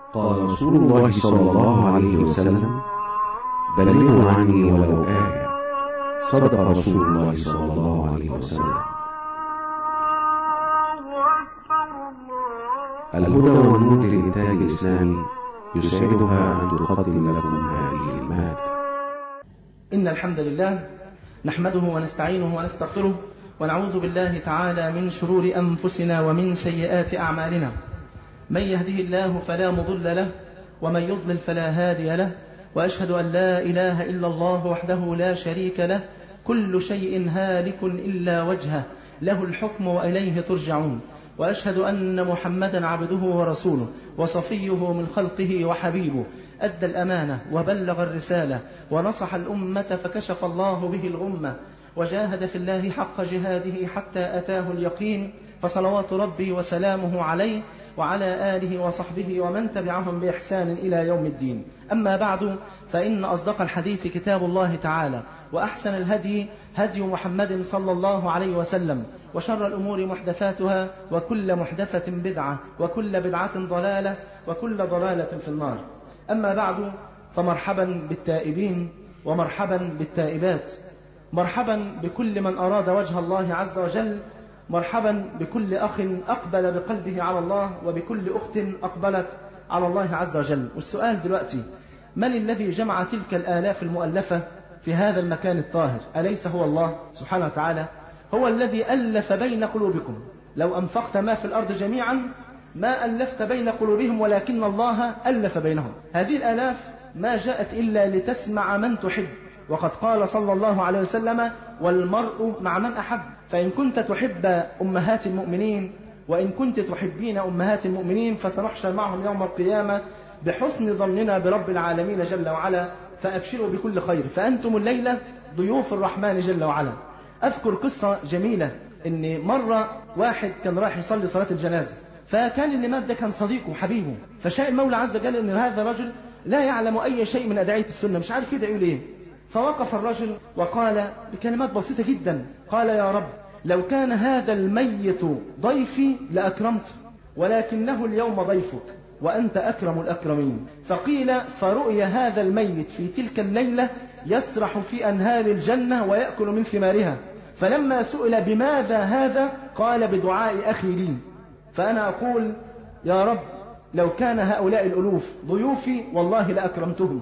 قال رسول الله صلى الله عليه وسلم بلغوا عني ولو آية صدق رسول الله صلى الله عليه وسلم الهدى والنور للإنتاج الإسلامي يسعدها أن تقدم لكم هذه المادة إن الحمد لله نحمده ونستعينه ونستغفره ونعوذ بالله تعالى من شرور أنفسنا ومن سيئات أعمالنا من يهده الله فلا مضل له ومن يضلل فلا هادي له وأشهد أن لا إله إلا الله وحده لا شريك له كل شيء هالك إلا وجهه له الحكم وإليه ترجعون وأشهد أن محمدا عبده ورسوله وصفيه من خلقه وحبيبه أدى الأمانة وبلغ الرسالة ونصح الأمة فكشف الله به الغمة وجاهد في الله حق جهاده حتى أتاه اليقين فصلوات ربي وسلامه عليه وعلى آله وصحبه ومن تبعهم بإحسان إلى يوم الدين أما بعد فإن أصدق الحديث كتاب الله تعالى وأحسن الهدي هدي محمد صلى الله عليه وسلم وشر الأمور محدثاتها وكل محدثة بدعة وكل بدعة ضلالة وكل ضلالة في النار أما بعد فمرحبا بالتائبين ومرحبا بالتائبات مرحبا بكل من أراد وجه الله عز وجل مرحبا بكل أخ أقبل بقلبه على الله وبكل أخت أقبلت على الله عز وجل والسؤال دلوقتي من الذي جمع تلك الآلاف المؤلفة في هذا المكان الطاهر أليس هو الله سبحانه وتعالى هو الذي ألف بين قلوبكم لو أنفقت ما في الأرض جميعا ما ألفت بين قلوبهم ولكن الله ألف بينهم هذه الآلاف ما جاءت إلا لتسمع من تحب وقد قال صلى الله عليه وسلم والمرء مع من أحب فإن كنت تحب أمهات المؤمنين وإن كنت تحبين أمهات المؤمنين فسنحشر معهم يوم القيامة بحسن ظننا برب العالمين جل وعلا فأبشروا بكل خير فأنتم الليلة ضيوف الرحمن جل وعلا أذكر قصة جميلة إن مرة واحد كان رايح يصلي صلاة الجنازة فكان اللي مات ده كان صديقه وحبيبه فشاء المولى عز وجل أن هذا الرجل لا يعلم أي شيء من أدعية السنة مش عارف يدعي ليه فوقف الرجل وقال بكلمات بسيطة جدا قال يا رب لو كان هذا الميت ضيفي لأكرمته ولكنه اليوم ضيفك وأنت أكرم الأكرمين فقيل فرؤي هذا الميت في تلك الليلة يسرح في أنهار الجنة ويأكل من ثمارها فلما سئل بماذا هذا قال بدعاء أخي لي فأنا أقول يا رب لو كان هؤلاء الألوف ضيوفي والله لأكرمتهم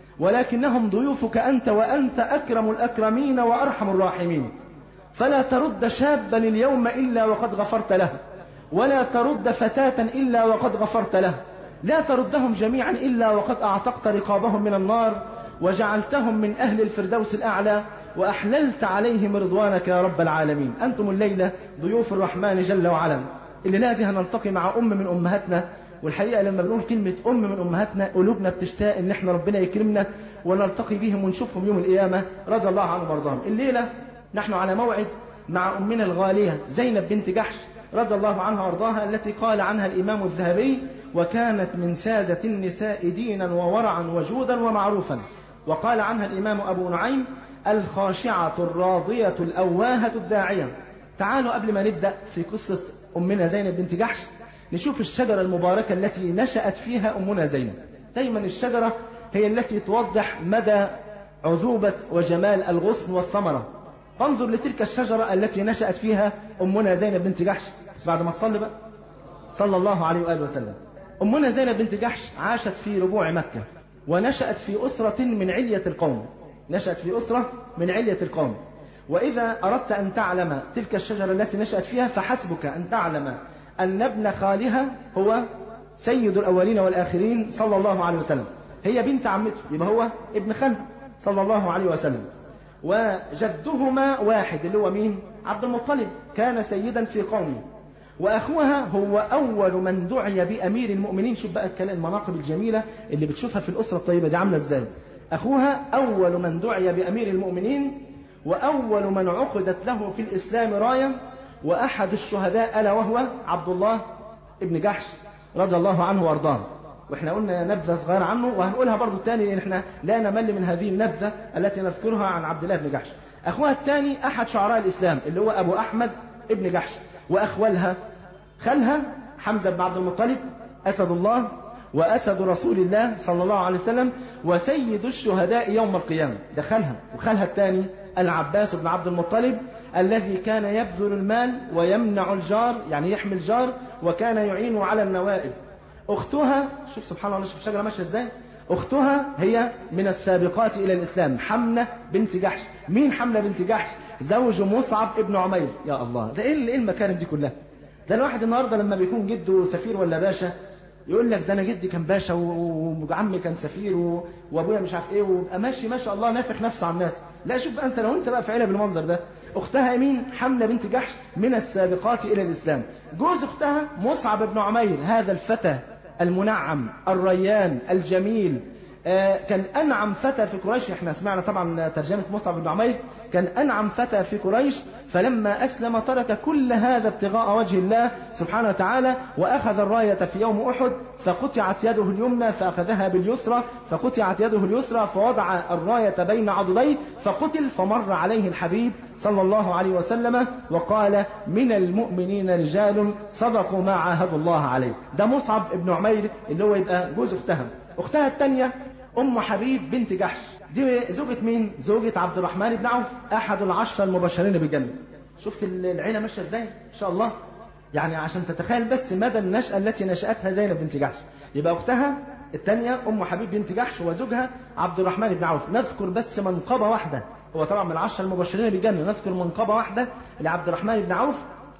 ولكنهم ضيوفك أنت وأنت أكرم الأكرمين وأرحم الراحمين فلا ترد شابا اليوم إلا وقد غفرت له ولا ترد فتاة إلا وقد غفرت له لا تردهم جميعا إلا وقد أعتقت رقابهم من النار وجعلتهم من أهل الفردوس الأعلى وأحللت عليهم رضوانك يا رب العالمين أنتم الليلة ضيوف الرحمن جل وعلا الليلة دي هنلتقي مع أم من أمهاتنا والحقيقة لما بنقول كلمة أم من أمهاتنا قلوبنا بتشتاق إن إحنا ربنا يكرمنا ونلتقي بهم ونشوفهم يوم القيامة رضي الله عنهم وارضاهم الليلة نحن على موعد مع أمنا الغالية زينب بنت جحش رضي الله عنها وارضاها التي قال عنها الإمام الذهبي وكانت من سادة النساء دينا وورعا وجودا ومعروفا وقال عنها الإمام أبو نعيم الخاشعة الراضية الأواهة الداعية تعالوا قبل ما نبدأ في قصة أمنا زينب بنت جحش نشوف الشجرة المباركة التي نشأت فيها أمنا زينب دايما الشجرة هي التي توضح مدى عذوبة وجمال الغصن والثمرة فانظر لتلك الشجرة التي نشأت فيها أمنا زينب بنت جحش بس بعد ما تصلي بقى صلى الله عليه وآله وسلم أمنا زينب بنت جحش عاشت في ربوع مكة ونشأت في أسرة من علية القوم نشأت في أسرة من علية القوم وإذا أردت أن تعلم تلك الشجرة التي نشأت فيها فحسبك أن تعلم أن ابن خالها هو سيد الأولين والآخرين صلى الله عليه وسلم هي بنت عمته يبقى هو ابن خالها صلى الله عليه وسلم وجدهما واحد اللي هو مين عبد المطلب كان سيدا في قومه وأخوها هو أول من دعي بأمير المؤمنين شوف بقى المناقب الجميلة اللي بتشوفها في الأسرة الطيبة دي عاملة إزاي أخوها أول من دعي بأمير المؤمنين وأول من عقدت له في الإسلام راية وأحد الشهداء ألا وهو عبد الله ابن جحش رضي الله عنه وأرضاه واحنا قلنا نبذة صغيرة عنه وهنقولها برضو تاني لأن احنا لا نمل من هذه النبذة التي نذكرها عن عبد الله بن جحش أخوها الثاني أحد شعراء الإسلام اللي هو أبو أحمد ابن جحش وأخوالها خالها حمزة بن عبد المطلب أسد الله وأسد رسول الله صلى الله عليه وسلم وسيد الشهداء يوم القيامة دخلها وخلها الثاني العباس بن عبد المطلب الذي كان يبذل المال ويمنع الجار يعني يحمي الجار وكان يعين على النوائب أختها شوف سبحان الله شوف الشجرة ماشية ازاي أختها هي من السابقات إلى الإسلام حمنة بنت جحش مين حمنة بنت جحش زوج مصعب ابن عمير يا الله ده ايه ايه المكانة دي كلها ده الواحد النهارده لما بيكون جده سفير ولا باشا يقول لك ده انا جدي كان باشا وعمي كان سفير و... وابويا مش عارف ايه ويبقى ماشي ما شاء الله نافخ نفسه على الناس لا شوف بقى انت لو انت بقى في عيله بالمنظر ده اختها مين حمله بنت جحش من السابقات الى الاسلام جوز اختها مصعب بن عمير هذا الفتى المنعم الريان الجميل آه كان أنعم فتى في قريش احنا سمعنا طبعا ترجمة مصعب بن عمير كان أنعم فتى في قريش فلما أسلم ترك كل هذا ابتغاء وجه الله سبحانه وتعالى وأخذ الراية في يوم أحد فقطعت يده اليمنى فأخذها باليسرى فقطعت يده اليسرى فوضع الراية بين عضديه فقتل فمر عليه الحبيب صلى الله عليه وسلم وقال من المؤمنين رجال صدقوا ما عاهدوا الله عليه ده مصعب بن عمير اللي هو يبقى جوز اختها اختها الثانية ام حبيب بنت جحش دي زوجة مين زوجة عبد الرحمن بن عوف احد العشرة المبشرين بالجنة شفت العيلة ماشية ازاي ان شاء الله يعني عشان تتخيل بس مدى النشأة التي نشأتها زينب بنت جحش يبقى اختها الثانية ام حبيب بنت جحش وزوجها عبد الرحمن بن عوف نذكر بس منقبة واحدة هو طبعا من العشرة المبشرين بالجنة نذكر منقبة واحدة لعبد الرحمن بن عوف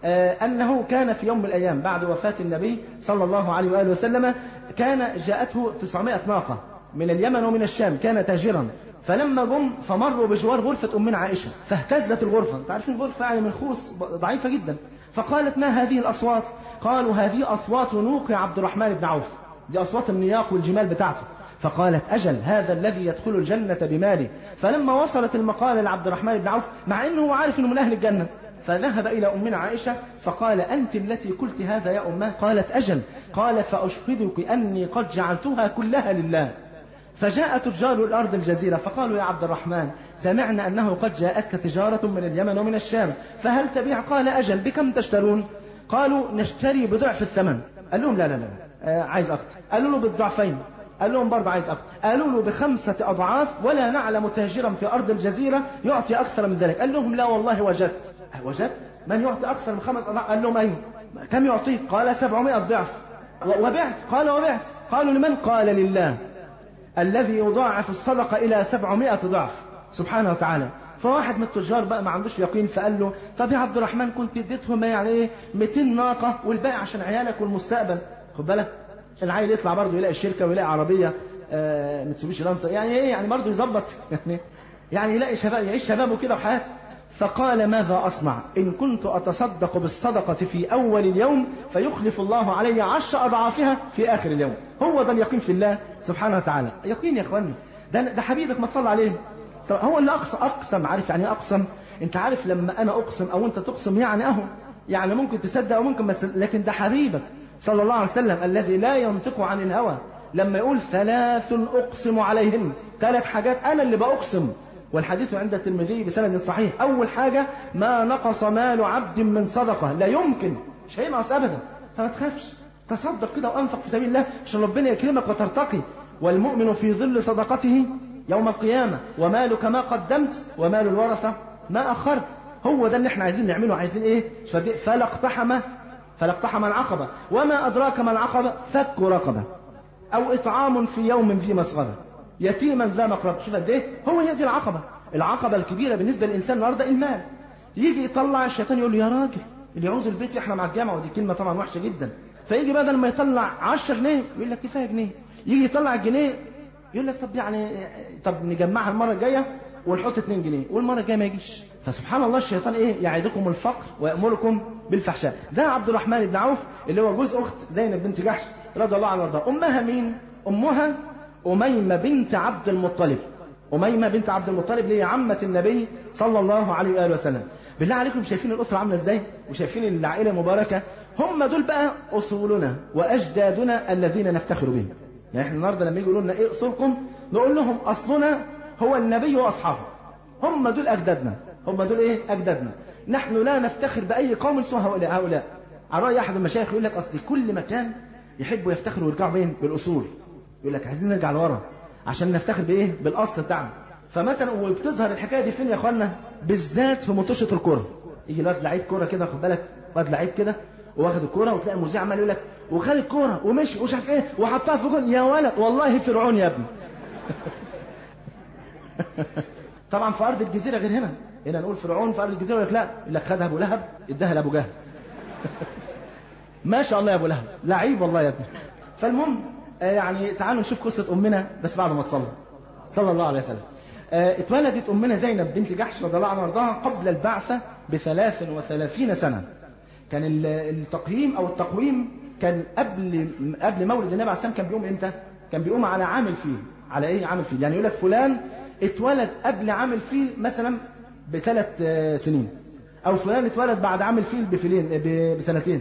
أنه كان في يوم من الأيام بعد وفاة النبي صلى الله عليه وآله وسلم كان جاءته 900 ناقة من اليمن ومن الشام كان تاجرا فلما جم فمروا بجوار غرفة أمنا عائشة فاهتزت الغرفة تعرفين الغرفة يعني من خوص ضعيفة جدا فقالت ما هذه الأصوات قالوا هذه أصوات نوق عبد الرحمن بن عوف دي أصوات النياق والجمال بتاعته فقالت أجل هذا الذي يدخل الجنة بماله فلما وصلت المقالة لعبد الرحمن بن عوف مع أنه عارف أنه من أهل الجنة فذهب إلى أمنا عائشة فقال أنت التي قلت هذا يا أمه قالت أجل قال فأشهدك أني قد جعلتها كلها لله فجاء تجار الأرض الجزيرة فقالوا يا عبد الرحمن سمعنا أنه قد جاءتك تجارة من اليمن ومن الشام فهل تبيع قال أجل بكم تشترون قالوا نشتري بضعف الثمن قال لهم لا لا لا آه عايز أكتر قالوا له بالضعفين قال لهم برضه عايز أكتر قالوا له بخمسة أضعاف ولا نعلم تاجرا في أرض الجزيرة يعطي أكثر من ذلك قال لهم لا والله وجدت وجدت من يعطي أكثر من خمس أضعاف قال لهم أيوه كم يعطيه قال سبعمائة ضعف وبعت قال وبعت قالوا لمن قال لله الذي يضاعف الصدقة إلى سبعمائة ضعف سبحانه وتعالى فواحد من التجار بقى ما عندوش يقين فقال له طب يا عبد الرحمن كنت اديتهم يعني ايه 200 ناقة والباقي عشان عيالك والمستقبل خد بالك العيل يطلع برضه يلاقي الشركة ويلاقي عربية آه متسوبيشي لانسر يعني ايه يعني برضه يظبط يعني يعني يلاقي شباب يعيش شبابه كده وحياته فقال ماذا أصنع إن كنت أتصدق بالصدقة في أول اليوم فيخلف الله علي عشر أضعافها في آخر اليوم هو ده اليقين في الله سبحانه وتعالى يقين يا إخواني ده, ده حبيبك ما تصلى عليه هو اللي أقسم, أقسم عارف يعني أقسم أنت عارف لما أنا أقسم أو أنت تقسم يعني أهو يعني ممكن تصدق أو ممكن ما تصدق لكن ده حبيبك صلى الله عليه وسلم الذي لا ينطق عن الهوى لما يقول ثلاث أقسم عليهن ثلاث حاجات أنا اللي بأقسم والحديث عند الترمذي بسند صحيح أول حاجة ما نقص مال عبد من صدقة لا يمكن مش هينقص أبدا فما تخافش تصدق كده وأنفق في سبيل الله عشان ربنا يكرمك وترتقي والمؤمن في ظل صدقته يوم القيامة ومالك ما قدمت ومال الورثة ما أخرت هو ده اللي احنا عايزين نعمله عايزين ايه فلا اقتحم فلا اقتحم العقبة وما أدراك ما العقبة فك رقبة أو إطعام في يوم ذي مسغبة يتيما ذا مقرب شوف قد ايه هو هي دي العقبة العقبة الكبيرة بالنسبة للإنسان النهاردة المال يجي يطلع الشيطان يقول له يا راجل اللي يعوز البيت يحرم على الجامعة ودي كلمة طبعا وحشة جدا فيجي بدل ما يطلع 10 جنيه يقول لك كفاية جنيه يجي يطلع الجنيه يقول لك طب يعني طب نجمعها المرة الجاية ونحط 2 جنيه والمرة الجاية ما يجيش فسبحان الله الشيطان ايه يعيدكم الفقر ويأمركم بالفحشاء ده عبد الرحمن بن عوف اللي هو جوز اخت زينب بنت جحش رضي الله عنها وارضاها امها مين امها أميمة بنت عبد المطلب أميمة بنت عبد المطلب اللي هي عمة النبي صلى الله عليه وآله وسلم بالله عليكم شايفين الأسرة عاملة ازاي وشايفين العائلة المباركة هم دول بقى أصولنا وأجدادنا الذين نفتخر بهم يعني احنا النهارده لما يجوا يقولوا لنا ايه اصولكم نقول لهم اصلنا هو النبي واصحابه هم دول اجدادنا هم دول ايه اجدادنا نحن لا نفتخر باي قوم سوى هؤلاء هؤلاء على راي احد المشايخ يقول لك اصل كل مكان يحبوا يفتخروا ويرجعوا بين بالاصول يقول لك عايزين نرجع لورا عشان نفتخر بايه بالاصل بتاعنا فمثلا وبتظهر الحكايه دي فين يا اخوانا بالذات في مطوشه الكوره يجي الواد لعيب كوره كده خد بالك واد لعيب كده واخد الكوره وتلاقي المذيع عمال يقول لك وخد الكوره ومشي ومش عارف ايه وحطها في جول يا ولد والله فرعون يا ابني طبعا في ارض الجزيره غير هنا هنا نقول فرعون في ارض الجزيره يقول لك لا يقول لك خدها ابو لهب اداها لابو جهل ما شاء الله يا ابو لهب لعيب والله يا ابني فالمهم آه يعني تعالوا نشوف قصه امنا بس بعد ما تصلى صلى الله عليه وسلم آه اتولدت امنا زينب بنت جحش رضي الله عنها وارضاها قبل البعثه ب 33 سنه كان التقييم او التقويم كان قبل قبل مولد النبي عليه السلام كان بيقوم امتى؟ كان بيقوم على عام الفيل على ايه عام الفيل يعني يقول لك فلان اتولد قبل عام الفيل مثلا بثلاث سنين او فلان اتولد بعد عام الفيل بفيلين بسنتين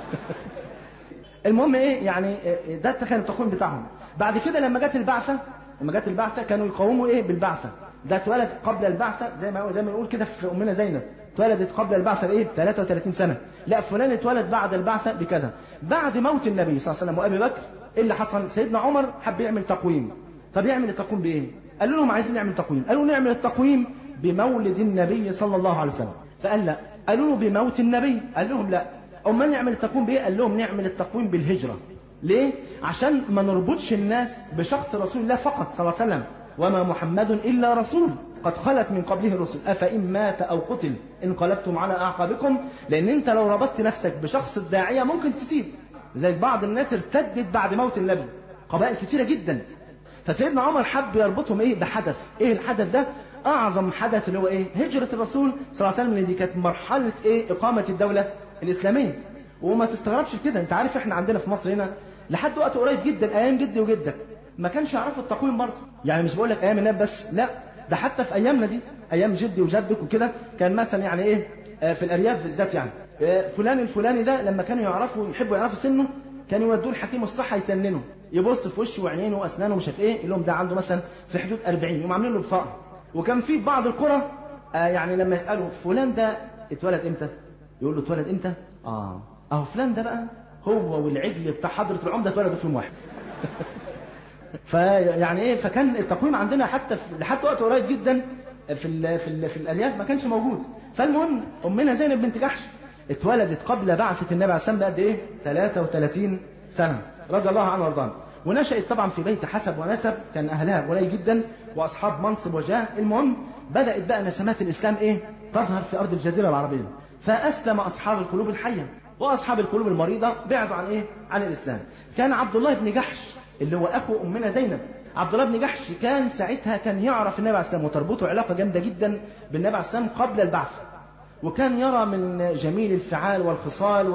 المهم ايه يعني ده كان التقويم بتاعهم بعد كده لما جت البعثه لما جت البعثه كانوا يقوموا ايه بالبعثه ده اتولد قبل البعثه زي ما زي ما نقول كده في امنا زينب اتولدت قبل البعثه بايه ب 33 سنه لا فلان اتولد بعد البعثه بكذا بعد موت النبي صلى الله عليه وسلم وابي بكر ايه اللي حصل سيدنا عمر حب يعمل تقويم طب يعمل التقويم بايه قالوا لهم عايزين نعمل تقويم قالوا نعمل التقويم بمولد النبي صلى الله عليه وسلم فقال لا قالوا له بموت النبي قال لهم لا امال نعمل التقويم بايه قال لهم نعمل التقويم بالهجره ليه عشان ما نربطش الناس بشخص رسول الله فقط صلى الله عليه وسلم وما محمد الا رسول قد خلت من قبله الرسل افان مات او قتل انقلبتم على اعقابكم لان انت لو ربطت نفسك بشخص الداعيه ممكن تسيب زي بعض الناس ارتدت بعد موت النبي قبائل كتيره جدا فسيدنا عمر حب يربطهم ايه بحدث ايه الحدث ده اعظم حدث اللي هو ايه هجره الرسول صلى الله عليه وسلم دي كانت مرحله ايه اقامه الدوله الاسلاميه وما تستغربش كده انت عارف احنا عندنا في مصر هنا لحد وقت قريب جدا ايام جدي وجدك ما كانش يعرفوا التقويم برضه يعني مش بقول لك ايام النبي بس لا ده حتى في ايامنا دي ايام جدي وجدك وكده كان مثلا يعني ايه آه في الارياف بالذات يعني آه فلان الفلاني ده لما كانوا يعرفوا يحبوا يعرفوا سنه كانوا يودوه لحكيم الصحه يسننه يبص في وشه وعينيه واسنانه ومش عارف ايه يقول لهم ده عنده مثلا في حدود 40 يقوم عاملين له بطاقه وكان في بعض القرى آه يعني لما يسالوا فلان ده اتولد امتى؟ يقول له اتولد امتى؟ اه اهو فلان ده بقى هو والعجل بتاع حضره العمده اتولدوا في يوم واحد فيعني ايه فكان التقويم عندنا حتى في لحد وقت قريب جدا في ال في ال في الارياف ما كانش موجود فالمهم امنا زينب بنت جحش اتولدت قبل بعثه النبي عليه السلام بقد ايه 33 سنه رضي الله عنها وارضاها ونشأت طبعا في بيت حسب ونسب كان اهلها قليل جدا واصحاب منصب وجاه المهم بدأت بقى نسمات الاسلام ايه تظهر في ارض الجزيره العربيه فاسلم اصحاب القلوب الحيه واصحاب القلوب المريضه بعدوا عن ايه عن الاسلام كان عبد الله بن جحش اللي هو اخو امنا زينب عبد الله بن جحش كان ساعتها كان يعرف النبي عليه السلام وتربطه علاقه جامده جدا بالنبي عليه السلام قبل البعث وكان يرى من جميل الفعال والخصال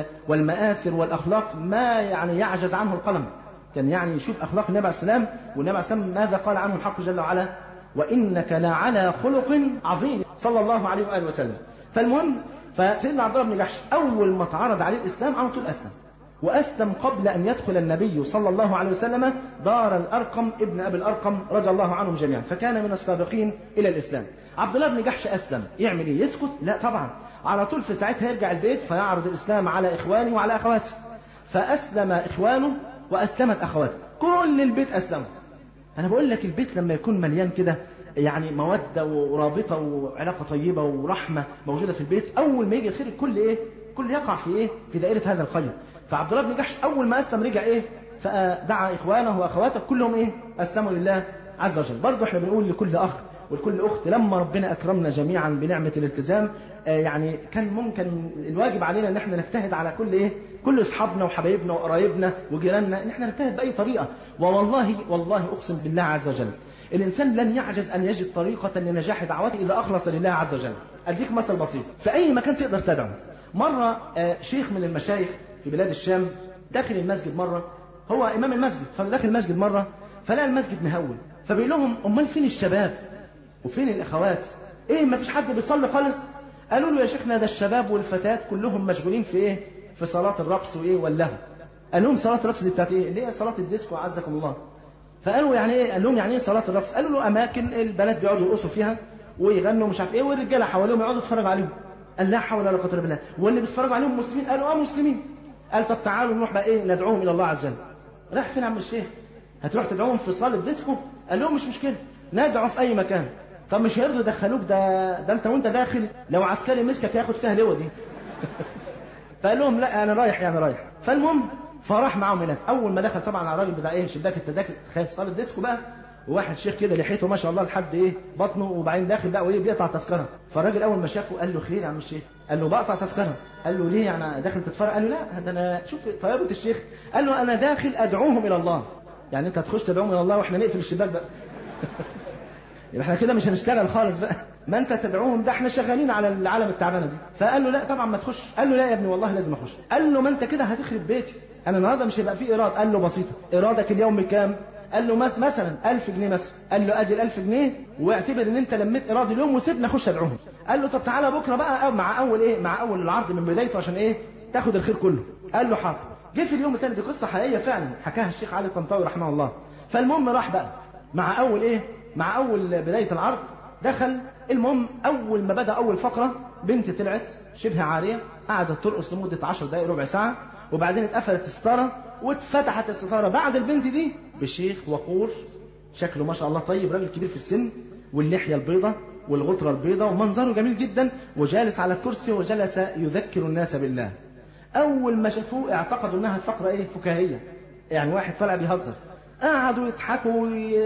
والمآثر والأخلاق ما يعني يعجز عنه القلم كان يعني يشوف أخلاق النبي عليه السلام والنبي عليه السلام ماذا قال عنه الحق جل وعلا وإنك لعلى خلق عظيم صلى الله عليه وآله وسلم فالمهم فسيدنا عبد الله بن جحش أول ما اتعرض عليه الإسلام على طول أسلم وأسلم قبل أن يدخل النبي صلى الله عليه وسلم دار الأرقم ابن أبي الأرقم رضي الله عنهم جميعا فكان من السابقين إلى الإسلام عبد الله بن جحش أسلم يعمل إيه يسكت لا طبعا على طول في ساعتها يرجع البيت فيعرض الإسلام على إخوانه وعلى أخواته فأسلم إخوانه وأسلمت أخواته كل البيت أسلموا أنا بقول لك البيت لما يكون مليان كده يعني مودة ورابطة وعلاقة طيبة ورحمة موجودة في البيت أول ما يجي الخير الكل إيه كل يقع في إيه في دائرة هذا الخير فعبد الله بن جحش أول ما أسلم رجع إيه فدعا إخوانه وأخواته كلهم إيه أسلموا لله عز وجل برضه إحنا بنقول لكل أخ ولكل أخت لما ربنا أكرمنا جميعا بنعمة الالتزام آه يعني كان ممكن الواجب علينا ان احنا نجتهد على كل ايه كل اصحابنا وحبايبنا وقرايبنا وجيراننا ان احنا نجتهد باي طريقه والله والله اقسم بالله عز وجل الانسان لن يعجز ان يجد طريقه لنجاح دعوته اذا اخلص لله عز وجل اديك مثل بسيط في اي مكان تقدر تدعو مره آه شيخ من المشايخ في بلاد الشام داخل المسجد مره هو امام المسجد فداخل المسجد مره فلقى المسجد مهول فبيقول لهم امال فين الشباب وفين الاخوات ايه ما فيش حد بيصلي خالص قالوا له يا شيخنا ده الشباب والفتيات كلهم مشغولين في ايه في صلاة الرقص وايه واللهو قال لهم صلاة الرقص دي بتاعت ايه اللي هي صلاة الديسكو عزكم الله فقالوا يعني ايه قال لهم يعني ايه صلاة الرقص قالوا له اماكن البنات بيقعدوا يرقصوا فيها ويغنوا مش عارف ايه والرجاله حواليهم يقعدوا يتفرجوا عليهم قال لا حول ولا قوه الا بالله واللي بيتفرجوا عليهم مسلمين قالوا اه مسلمين قال طب تعالوا نروح بقى ايه ندعوهم الى الله عز وجل راح فين يا عم الشيخ هتروح تدعوهم في صاله ديسكو قال لهم مش مشكله ندعو في اي مكان طب مش هيرضوا يدخلوك ده ده انت وانت داخل لو عسكري مسكك ياخد فيها لواء دي فقال لهم لا انا رايح يعني رايح فالمهم فراح معاهم هناك اول ما دخل طبعا على الراجل بتاع ايه شباك التذاكر خايف صاله ديسكو بقى وواحد شيخ كده لحيته ما شاء الله لحد ايه بطنه وبعدين داخل بقى وايه بيقطع تذكره فالراجل اول ما شافه قال له خير يا عم الشيخ قال له بقطع تذكره قال له ليه يعني داخل تتفرج قال له لا ده انا شوف طيبه الشيخ قال له انا داخل ادعوهم الى الله يعني انت هتخش تدعوهم الى الله واحنا نقفل الشباك بقى يبقى احنا كده مش هنشتغل خالص بقى ما انت تدعوهم ده احنا شغالين على العالم التعبانه دي فقال له لا طبعا ما تخش قال له لا يا ابني والله لازم اخش قال له ما انت كده هتخرب بيتي انا النهارده مش هيبقى في ايراد قال له بسيطه ايرادك اليوم كام قال له مس مثلا 1000 جنيه مثلا قال له اجل 1000 جنيه واعتبر ان انت لميت ايراد اليوم وسيبني اخش ادعوهم قال له طب تعالى بكره بقى أو مع اول ايه مع اول العرض من بدايته عشان ايه تاخد الخير كله قال له حاضر جه في اليوم الثاني دي قصه حقيقيه فعلا حكاها الشيخ علي الطنطاوي رحمه الله فالمهم راح بقى مع اول ايه مع اول بدايه العرض دخل المهم اول ما بدا اول فقره بنت طلعت شبه عاريه قعدت ترقص لمده 10 دقائق ربع ساعه وبعدين اتقفلت الستاره واتفتحت الستاره بعد البنت دي بشيخ وقور شكله ما شاء الله طيب راجل كبير في السن واللحيه البيضاء والغطرة البيضاء ومنظره جميل جدا وجالس على الكرسي وجلس يذكر الناس بالله أول ما شافوه اعتقدوا أنها فقرة إيه فكاهية يعني واحد طالع بيهزر قعدوا يضحكوا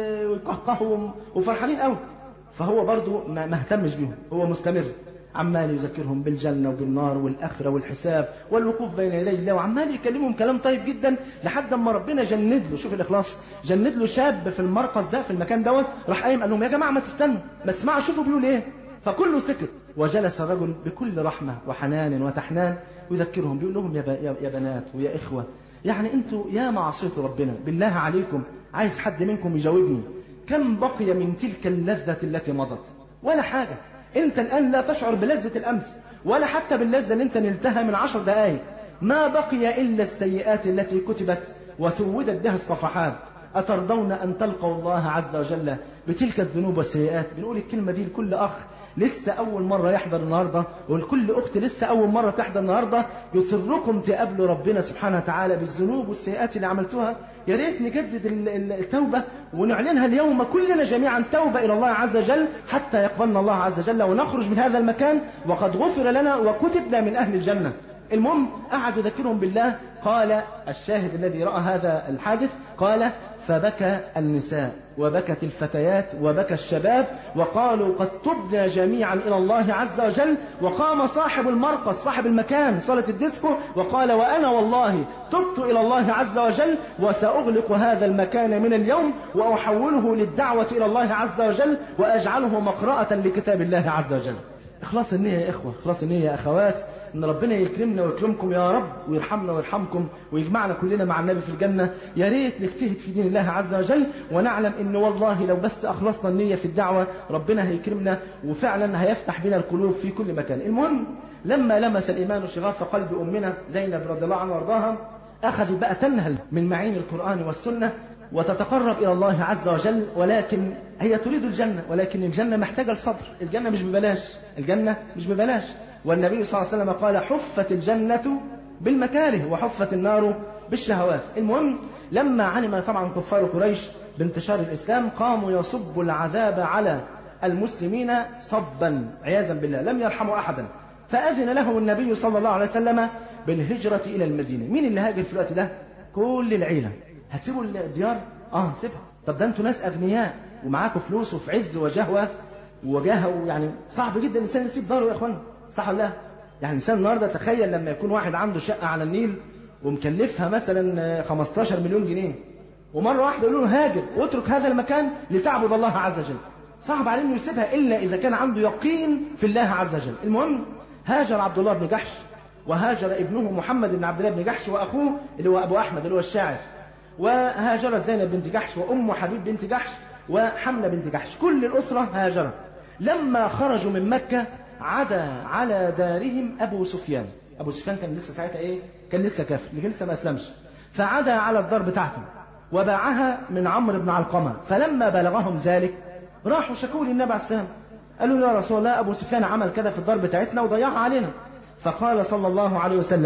ويقهقهوا وفرحانين قوي فهو برضو ما اهتمش بيهم هو مستمر عمال يذكرهم بالجنة وبالنار والآخرة والحساب والوقوف بين يدي الله وعمال يكلمهم كلام طيب جدا لحد ما ربنا جند له شوف الإخلاص جند له شاب في المرقص ده في المكان دوت راح قايم قال لهم يا جماعة ما تستنوا ما تسمعوا شوفوا بيقول إيه فكله سكت وجلس الرجل بكل رحمة وحنان وتحنان يذكرهم بيقول لهم يا, يا بنات ويا إخوة يعني انتوا يا معصية ربنا بالله عليكم عايز حد منكم يجاوبني كم بقي من تلك اللذة التي مضت ولا حاجة انت الآن لا تشعر بلذة الأمس ولا حتى باللذة اللي انت نلتها من عشر دقائق ما بقي إلا السيئات التي كتبت وسودت بها الصفحات أترضون أن تلقوا الله عز وجل بتلك الذنوب والسيئات بنقول الكلمة دي لكل أخ لسه أول مرة يحضر النهاردة ولكل أخت لسه أول مرة تحضر النهاردة يسركم تقابلوا ربنا سبحانه وتعالى بالذنوب والسيئات اللي عملتوها يا ريت نجدد التوبة ونعلنها اليوم كلنا جميعا توبة إلى الله عز وجل حتى يقبلنا الله عز وجل ونخرج من هذا المكان وقد غفر لنا وكتبنا من أهل الجنة المهم قعد يذكرهم بالله قال الشاهد الذي رأى هذا الحادث قال فبكى النساء وبكت الفتيات وبكى الشباب وقالوا قد تبنا جميعا إلى الله عز وجل وقام صاحب المرقص صاحب المكان صالة الديسكو وقال وأنا والله تبت إلى الله عز وجل وسأغلق هذا المكان من اليوم وأحوله للدعوة إلى الله عز وجل وأجعله مقرأة لكتاب الله عز وجل إخلاص النية يا إخوة إخلاص النية يا أخوات إن ربنا يكرمنا ويكرمكم يا رب ويرحمنا ويرحمكم ويجمعنا كلنا مع النبي في الجنة يا ريت نجتهد في دين الله عز وجل ونعلم إن والله لو بس أخلصنا النية في الدعوة ربنا هيكرمنا وفعلا هيفتح بنا القلوب في كل مكان المهم لما لمس الإيمان شغاف قلب أمنا زينب رضي الله عنها وارضاها أخذت بقى تنهل من معين القرآن والسنة وتتقرب إلى الله عز وجل ولكن هي تريد الجنة ولكن الجنة محتاجة الصبر الجنة مش ببلاش الجنة مش ببلاش والنبي صلى الله عليه وسلم قال حفت الجنة بالمكاره وحفت النار بالشهوات المهم لما علم طبعا كفار قريش بانتشار الإسلام قاموا يصبوا العذاب على المسلمين صبا عياذا بالله لم يرحموا أحدا فأذن له النبي صلى الله عليه وسلم بالهجرة إلى المدينة مين اللي هاجر في الوقت ده كل العيلة هتسيبوا الديار اه سيبها طب ده انتوا ناس اغنياء ومعاكم فلوس وفي عز وجهوه وجاهه يعني صعب جدا الانسان يسيب داره يا اخوان صح ولا لا؟ يعني الانسان النهارده تخيل لما يكون واحد عنده شقه على النيل ومكلفها مثلا 15 مليون جنيه ومره واحده يقول له هاجر واترك هذا المكان لتعبد الله عز وجل صعب عليه انه يسيبها الا اذا كان عنده يقين في الله عز وجل المهم هاجر عبد الله بن جحش وهاجر ابنه محمد بن عبد الله بن جحش واخوه اللي هو ابو احمد اللي هو الشاعر وهاجرت زينب بنت جحش وأم حبيب بنت جحش وحملة بنت جحش كل الأسرة هاجرت لما خرجوا من مكة عدا على دارهم أبو سفيان أبو سفيان كان لسه ساعتها إيه كان لسه كافر لكن لسه ما أسلمش فعدا على الدار بتاعته وباعها من عمرو بن علقمة فلما بلغهم ذلك راحوا شكوا للنبي عليه السلام قالوا يا رسول الله أبو سفيان عمل كده في الدار بتاعتنا وضيعها علينا فقال صلى الله عليه وسلم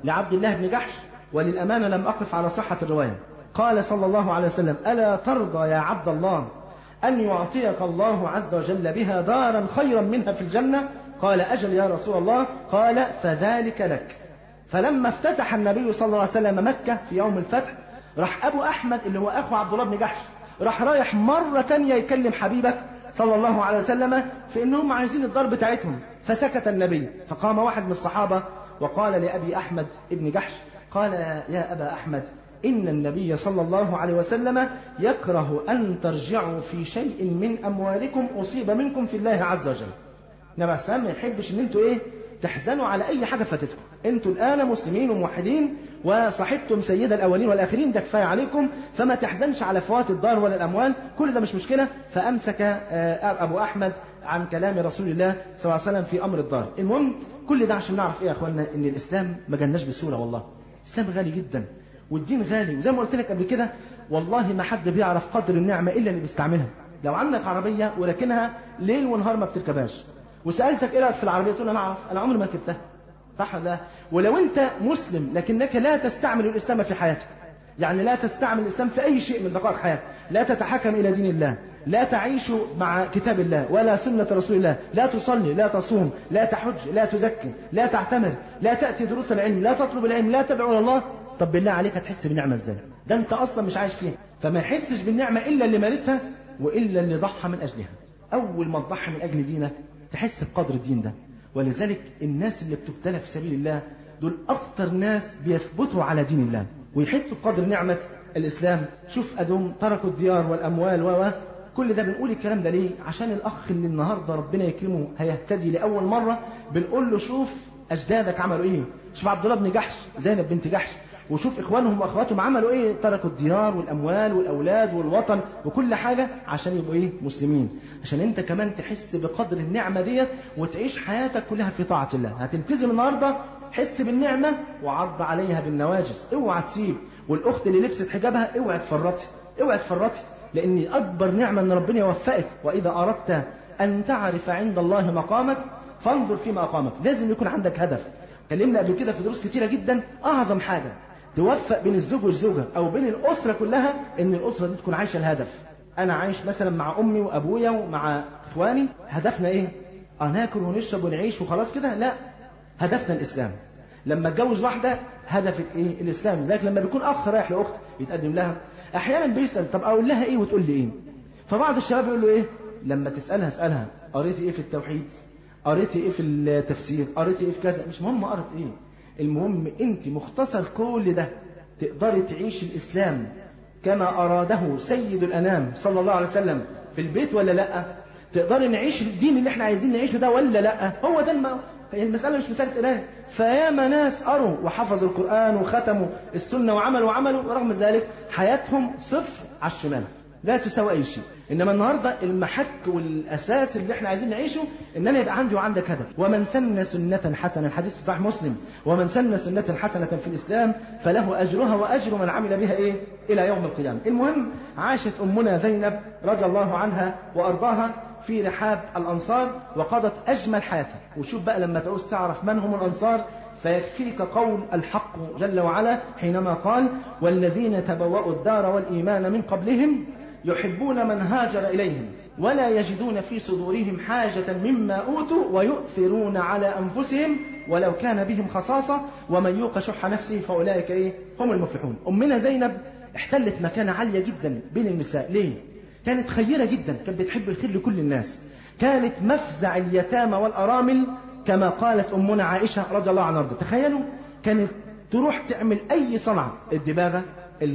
لعبد الله بن جحش وللأمانة لم أقف على صحة الرواية قال صلى الله عليه وسلم ألا ترضى يا عبد الله أن يعطيك الله عز وجل بها دارا خيرا منها في الجنة قال أجل يا رسول الله قال فذلك لك فلما افتتح النبي صلى الله عليه وسلم مكة في يوم الفتح راح أبو أحمد اللي هو أخو عبد الله بن جحش راح رايح مرة تانية يكلم حبيبك صلى الله عليه وسلم في انهم عايزين الدار بتاعتهم فسكت النبي فقام واحد من الصحابة وقال لأبي أحمد ابن جحش قال يا أبا أحمد إن النبي صلى الله عليه وسلم يكره أن ترجعوا في شيء من أموالكم أصيب منكم في الله عز وجل نبي السلام ما يحبش ان انتوا ايه تحزنوا على اي حاجة فاتتكم انتوا الان مسلمين وموحدين وصاحبتم سيد الاولين والاخرين ده كفايه عليكم فما تحزنش على فوات الدار ولا الاموال كل ده مش مشكله فامسك ابو احمد عن كلام رسول الله صلى الله عليه وسلم في امر الدار المهم كل ده عشان نعرف ايه يا اخوانا ان الاسلام ما جالناش بسهوله والله الاسلام غالي جدا والدين غالي وزي ما قلت لك قبل كده والله ما حد بيعرف قدر النعمه الا اللي بيستعملها لو عندك عربيه وراكنها ليل ونهار ما بتركبهاش وسالتك ايه رايك في العربيه تقول انا اعرف انا عمري ما ركبتها صح ولا لا ولو انت مسلم لكنك لا تستعمل الاسلام في حياتك يعني لا تستعمل الاسلام في اي شيء من دقائق حياتك لا تتحكم الى دين الله لا تعيش مع كتاب الله ولا سنة رسول الله لا تصلي لا تصوم لا تحج لا تزكي لا تعتمر لا تأتي دروس العلم لا تطلب العلم لا تدعو إلى الله طب بالله عليك هتحس بالنعمة ازاي ده انت اصلا مش عايش فيها فما يحسش بالنعمة الا اللي مارسها والا اللي ضحى من اجلها اول ما تضحي من اجل دينك تحس بقدر الدين ده ولذلك الناس اللي بتبتلى في سبيل الله دول اكتر ناس بيثبتوا على دين الله ويحسوا بقدر نعمة الاسلام شوف ادوم تركوا الديار والاموال و كل ده بنقول الكلام ده ليه عشان الاخ اللي النهارده ربنا يكرمه هيهتدي لاول مره بنقول له شوف اجدادك عملوا ايه شوف عبد الله بن جحش زينب بنت جحش وشوف اخوانهم واخواتهم عملوا ايه تركوا الديار والاموال والاولاد والوطن وكل حاجه عشان يبقوا ايه مسلمين عشان انت كمان تحس بقدر النعمه ديت وتعيش حياتك كلها في طاعه الله هتلتزم النهارده حس بالنعمه وعض عليها بالنواجس اوعى تسيب والاخت اللي لبست حجابها اوعى تفرطي اوعى تفرطي لان اكبر نعمه ان ربنا يوفقك واذا اردت ان تعرف عند الله مقامك فانظر فيما اقامك لازم يكون عندك هدف كلمنا قبل كده في دروس كتيره جدا اعظم حاجه توفق بين الزوج والزوجة أو بين الأسرة كلها إن الأسرة دي تكون عايشة الهدف أنا عايش مثلا مع أمي وأبويا ومع إخواني هدفنا إيه؟ أه ناكل ونشرب ونعيش وخلاص كده؟ لا هدفنا الإسلام لما اتجوز واحدة هدفك إيه؟ الإسلام لذلك لما بيكون أخ رايح لأخت يتقدم لها أحيانا بيسأل طب أقول لها إيه وتقول لي إيه؟ فبعض الشباب يقول له إيه؟ لما تسألها اسألها قريتي إيه في التوحيد؟ قريتي إيه في التفسير؟ قريتي إيه في كذا؟ مش مهم قرت إيه؟ المهم انت مختصر كل ده تقدري تعيش الاسلام كما اراده سيد الانام صلى الله عليه وسلم في البيت ولا لا تقدري نعيش الدين اللي احنا عايزين نعيشه ده ولا لا هو ده الم... المساله مش مساله قرايه فياما ناس قروا وحفظوا القران وختموا السنه وعملوا وعملوا ورغم ذلك حياتهم صفر على الشمال لا تساوي اي شيء انما النهارده المحك والاساس اللي احنا عايزين نعيشه ان انا يبقى عندي وعندك هدف ومن سن سنه حسنه الحديث في صحيح مسلم ومن سن سنه حسنه في الاسلام فله اجرها واجر من عمل بها ايه الى يوم القيامه المهم عاشت امنا زينب رضي الله عنها وارضاها في رحاب الانصار وقضت اجمل حياتها وشوف بقى لما تعوز تعرف من هم الانصار فيكفيك قول الحق جل وعلا حينما قال والذين تبوأوا الدار والإيمان من قبلهم يحبون من هاجر إليهم ولا يجدون في صدورهم حاجة مما أوتوا ويؤثرون على أنفسهم ولو كان بهم خصاصة ومن يوق شح نفسه فأولئك إيه هم المفلحون أمنا زينب احتلت مكانة عالية جدا بين النساء ليه؟ كانت خيرة جدا كانت بتحب الخير لكل الناس كانت مفزع اليتامى والأرامل كما قالت أمنا عائشة رضي الله عنها تخيلوا كانت تروح تعمل أي صنعة الدباغة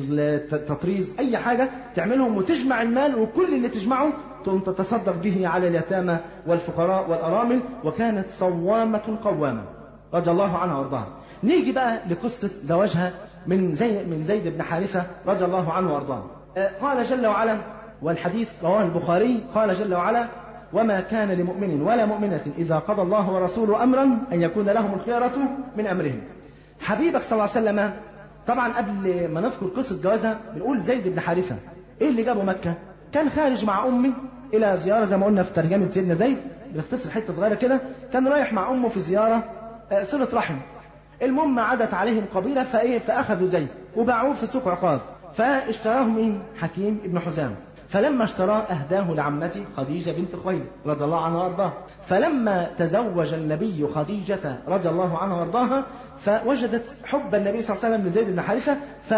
التطريز أي حاجة تعملهم وتجمع المال وكل اللي تجمعه تقوم تتصدق به على اليتامى والفقراء والأرامل وكانت صوامة قوامة رضي الله عنها وارضاها نيجي بقى لقصة زواجها من زيد, من زيد بن حارثة رضي الله عنه وارضاه قال جل وعلا والحديث رواه البخاري قال جل وعلا وما كان لمؤمن ولا مؤمنة إذا قضى الله ورسوله أمرا أن يكون لهم الخيرة من أمرهم حبيبك صلى الله عليه وسلم طبعا قبل ما نذكر قصة جوازها بنقول زيد بن حارثة إيه اللي جابه مكة كان خارج مع أمي إلى زيارة زي ما قلنا في ترجمة سيدنا زيد بنختصر حتة صغيرة كده كان رايح مع أمه في زيارة صلة رحم المهم عدت عليهم قبيلة فإيه فأخذوا زيد وباعوه في سوق عقاد فاشتراه مين حكيم ابن حزام فلما اشتراه أهداه لعمته خديجة بنت خويلد رضي الله عنها وأرضاها فلما تزوج النبي خديجة رضي الله عنها وأرضاها فوجدت حب النبي صلى الله عليه وسلم لزيد بن حارثة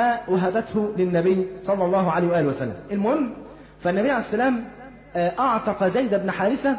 فوهبته للنبي صلى الله عليه وآله وسلم المهم فالنبي عليه السلام أعتق زيد بن حارثة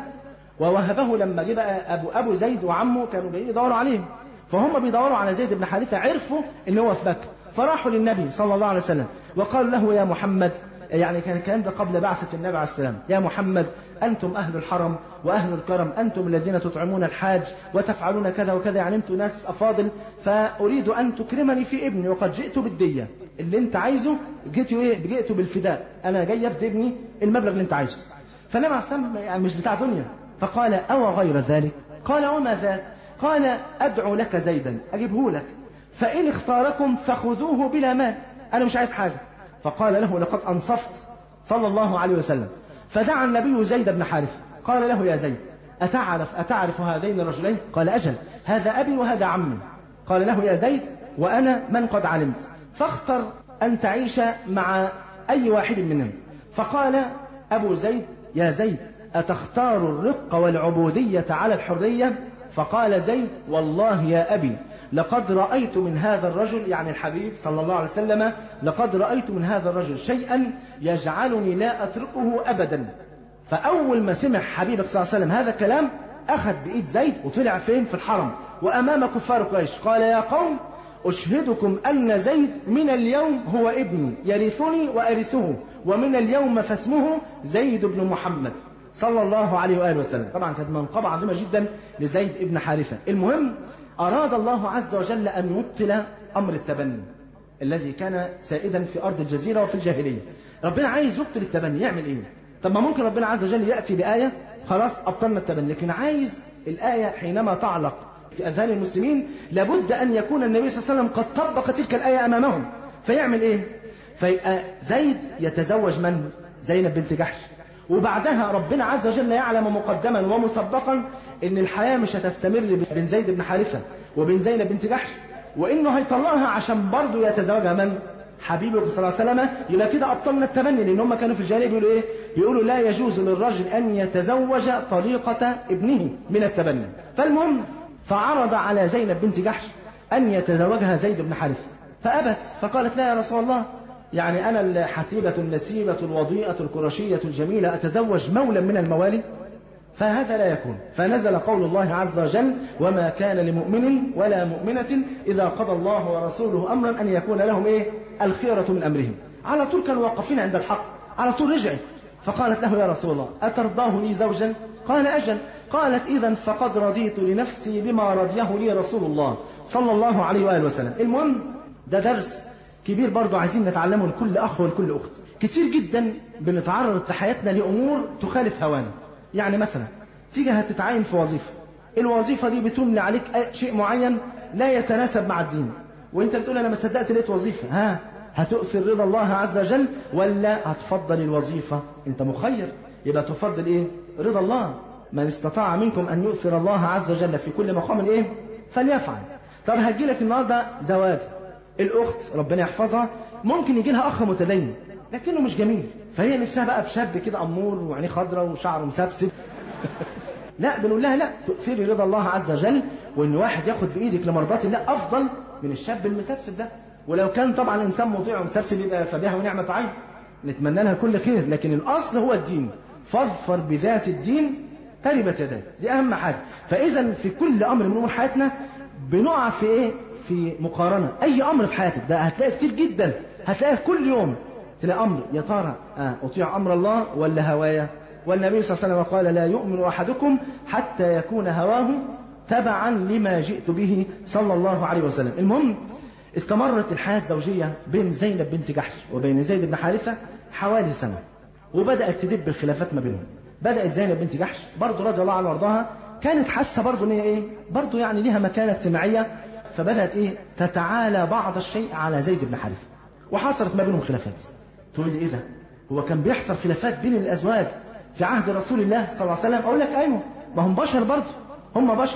ووهبه لما جه بقى أبو, أبو زيد وعمه كانوا جايين يدوروا عليه فهم بيدوروا على زيد بن حارثة عرفوا إن هو في مكة فراحوا للنبي صلى الله عليه وسلم وقالوا له يا محمد يعني كان الكلام ده قبل بعثة النبي عليه السلام يا محمد أنتم أهل الحرم وأهل الكرم أنتم الذين تطعمون الحاج وتفعلون كذا وكذا يعني أنتم ناس أفاضل فأريد أن تكرمني في ابني وقد جئت بالدية اللي أنت عايزه جئت إيه جئت بالفداء أنا جاي أفدي ابني المبلغ اللي أنت عايزه فالنبي عليه السلام يعني مش بتاع دنيا فقال أو غير ذلك قال وما ذاك قال أدعو لك زيدا أجيبه لك فإن اختاركم فخذوه بلا مال أنا مش عايز حاجة فقال له لقد أنصفت صلى الله عليه وسلم فدعا النبي زيد بن حارثة قال له يا زيد أتعرف أتعرف هذين الرجلين قال أجل هذا أبي وهذا عمي قال له يا زيد وأنا من قد علمت فاختر أن تعيش مع أي واحد منهم فقال أبو زيد يا زيد أتختار الرق والعبودية على الحرية فقال زيد والله يا أبي لقد رأيت من هذا الرجل يعني الحبيب صلى الله عليه وسلم لقد رأيت من هذا الرجل شيئا يجعلني لا أتركه أبدا فأول ما سمع حبيبك صلى الله عليه وسلم هذا الكلام أخذ بإيد زيد وطلع فين في الحرم وأمام كفار قريش قال يا قوم أشهدكم أن زيد من اليوم هو ابني يرثني وأرثه ومن اليوم فاسمه زيد بن محمد صلى الله عليه وآله وسلم طبعا كانت منقبة عظيمة جدا لزيد بن حارثة المهم أراد الله عز وجل أن يبطل أمر التبني الذي كان سائدا في أرض الجزيرة وفي الجاهلية ربنا عايز يبطل التبني يعمل إيه طب ما ممكن ربنا عز وجل يأتي بآية خلاص أبطلنا التبني لكن عايز الآية حينما تعلق في أذهان المسلمين لابد أن يكون النبي صلى الله عليه وسلم قد طبق تلك الآية أمامهم فيعمل إيه فيبقى زيد يتزوج من زينب بنت جحش وبعدها ربنا عز وجل يعلم مقدما ومسبقا ان الحياة مش هتستمر بين زيد بن حارثة وبين زينب بنت جحش وانه هيطلقها عشان برضه يتزوجها من حبيبه صلى الله عليه وسلم يبقى كده ابطلنا التبني لان هم كانوا في الجاهليه بيقولوا ايه بيقولوا لا يجوز للرجل ان يتزوج طليقة ابنه من التبني فالمهم فعرض على زينب بنت جحش ان يتزوجها زيد بن حارثة فابت فقالت لا يا رسول الله يعني أنا الحسيبة النسيبة الوضيئة القرشية الجميلة أتزوج مولا من الموالي فهذا لا يكون فنزل قول الله عز وجل وما كان لمؤمن ولا مؤمنة إذا قضى الله ورسوله أمرا أن يكون لهم إيه الخيرة من أمرهم على طول كانوا واقفين عند الحق على طول رجعت فقالت له يا رسول الله أترضاه لي زوجا قال أجل قالت إذا فقد رضيت لنفسي بما رضيه لي رسول الله صلى الله عليه وآله وسلم المهم ده درس كبير برضه عايزين نتعلمه لكل أخ ولكل أخت كتير جدا بنتعرض في حياتنا لأمور تخالف هوانا يعني مثلا تيجي هتتعين في وظيفة الوظيفة دي بتملي عليك شيء معين لا يتناسب مع الدين وانت بتقول انا ما صدقت لقيت وظيفة ها هتؤثر رضا الله عز وجل ولا هتفضل الوظيفة انت مخير يبقى تفضل ايه رضا الله من استطاع منكم ان يؤثر الله عز وجل في كل مقام ايه فليفعل طب هتجيلك النهارده زواج الاخت ربنا يحفظها ممكن يجي لها اخ متدين لكنه مش جميل فهي نفسها بقى بشاب كده امور وعينيه خضراء وشعره مسبسب لا بنقول لها لا تؤثري رضا الله عز وجل وان واحد ياخد بايدك لمرضات الله افضل من الشاب المسبسب ده ولو كان طبعا انسان مطيع ومسبسب يبقى فبها ونعمه عين نتمنى لها كل خير لكن الاصل هو الدين فاظفر بذات الدين تربت يداك دي اهم حاجه فاذا في كل امر من امور حياتنا بنقع في ايه في مقارنة أي أمر في حياتك ده هتلاقي كتير جدا هتلاقيه كل يوم تلاقي أمر يا ترى آه أطيع أمر الله ولا هوايا والنبي صلى الله عليه وسلم قال لا يؤمن أحدكم حتى يكون هواه تبعا لما جئت به صلى الله عليه وسلم المهم استمرت الحياة الزوجية بين زينب بنت جحش وبين زيد بن حارثة حوالي سنة وبدأت تدب الخلافات ما بينهم بدأت زينب بنت جحش برضه رضي الله عنها وارضاها كانت حاسة برضه ان هي ايه برضه يعني ليها مكانة اجتماعية فبدأت إيه تتعالى بعض الشيء على زيد بن حارثة وحصلت ما بينهم خلافات تقول لي إيه ده هو كان بيحصل خلافات بين الأزواج في عهد رسول الله صلى الله عليه وسلم أقول لك أيوه ما هم بشر برضه هم بشر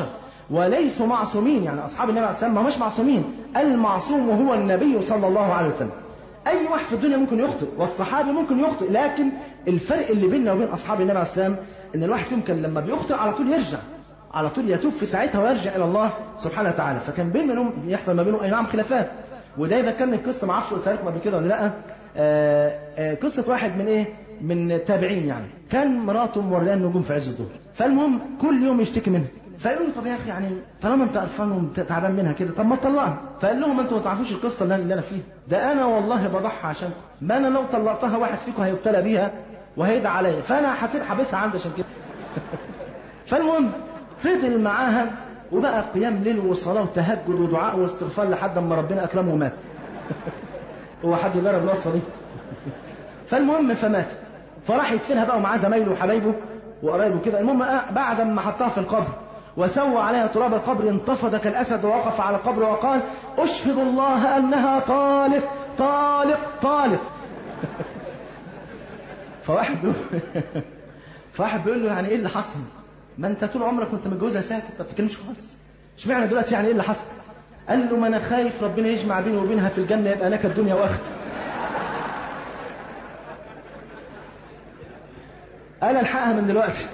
وليسوا معصومين يعني أصحاب النبي عليه السلام ما مش معصومين المعصوم هو النبي صلى الله عليه وسلم أي واحد في الدنيا ممكن يخطئ والصحابي ممكن يخطئ لكن الفرق اللي بيننا وبين أصحاب النبي عليه السلام إن الواحد فيهم كان لما بيخطئ على طول يرجع على طول يتوب في ساعتها ويرجع إلى الله سبحانه وتعالى فكان بينهم يحصل ما بينهم أي نعم خلافات وده يذكرني القصة ما اعرفش قلتها لكم قبل كده ولا لا آه آه قصة واحد من ايه من التابعين يعني كان مراته مورياه النجوم في عز الظهر فالمهم كل يوم يشتكي منها فيقول له طب يا اخي يعني طالما انت قرفان وتعبان منها كده طب ما تطلقها فقال لهم انتوا ما تعرفوش القصه اللي انا فيها ده انا والله بضحي عشان ما انا لو طلقتها واحد فيكم هيبتلى بيها وهيدعى عليا فانا هسيب حابسها عندي عشان كده فالمهم فضل معاها وبقى قيام ليل وصلاه وتهجد ودعاء واستغفار لحد ما ربنا اكرمه ومات هو حد جرب الوصفه دي فالمهم فمات فراح يدفنها بقى ومعاه زمايله وحبايبه وقرايبه كده المهم بعد ما حطها في القبر وسوى عليها تراب القبر انتفض كالاسد ووقف على القبر وقال اشهد الله انها طالق طالق طالق فواحد بيقول فواحد بيقول له يعني ايه اللي حصل؟ ما انت طول عمرك كنت متجوزها ساكت ما بتتكلمش خالص اشمعنى دلوقتي يعني ايه اللي حصل؟ قال له ما انا خايف ربنا يجمع بيني وبينها في الجنه يبقى نكد الدنيا واخر انا الحقها من دلوقتي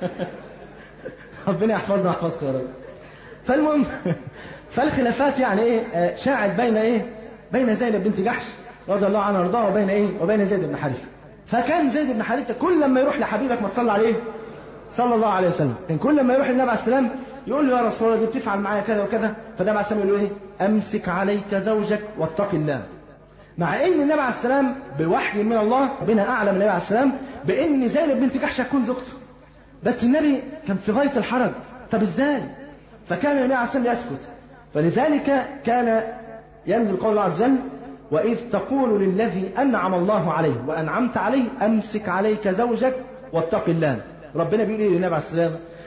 ربنا يحفظنا ويحفظكم يا رب فالمهم فالخلافات يعني ايه شاعت بين ايه بين زينب بنت جحش رضي الله عنها وارضاها وبين ايه وبين زيد بن حارثه فكان زيد بن حارثه كل لما يروح لحبيبك ما تصلي عليه صلى الله عليه وسلم ان كل لما يروح النبي عليه السلام يقول له يا رسول الله دي بتفعل معايا كذا وكذا فالنبي عليه السلام يقول له ايه امسك عليك زوجك واتق الله مع ان النبي عليه السلام بوحي من الله ربنا اعلم النبي عليه السلام بان زينب بنت جحش هتكون زوجته بس النبي كان في غايه الحرج طب ازاي فكان النبي عليه السلام يسكت فلذلك كان ينزل قول الله عز وجل واذ تقول للذي انعم الله عليه وانعمت عليه امسك عليك زوجك واتق الله ربنا بيقول ايه للنبي عليه السلام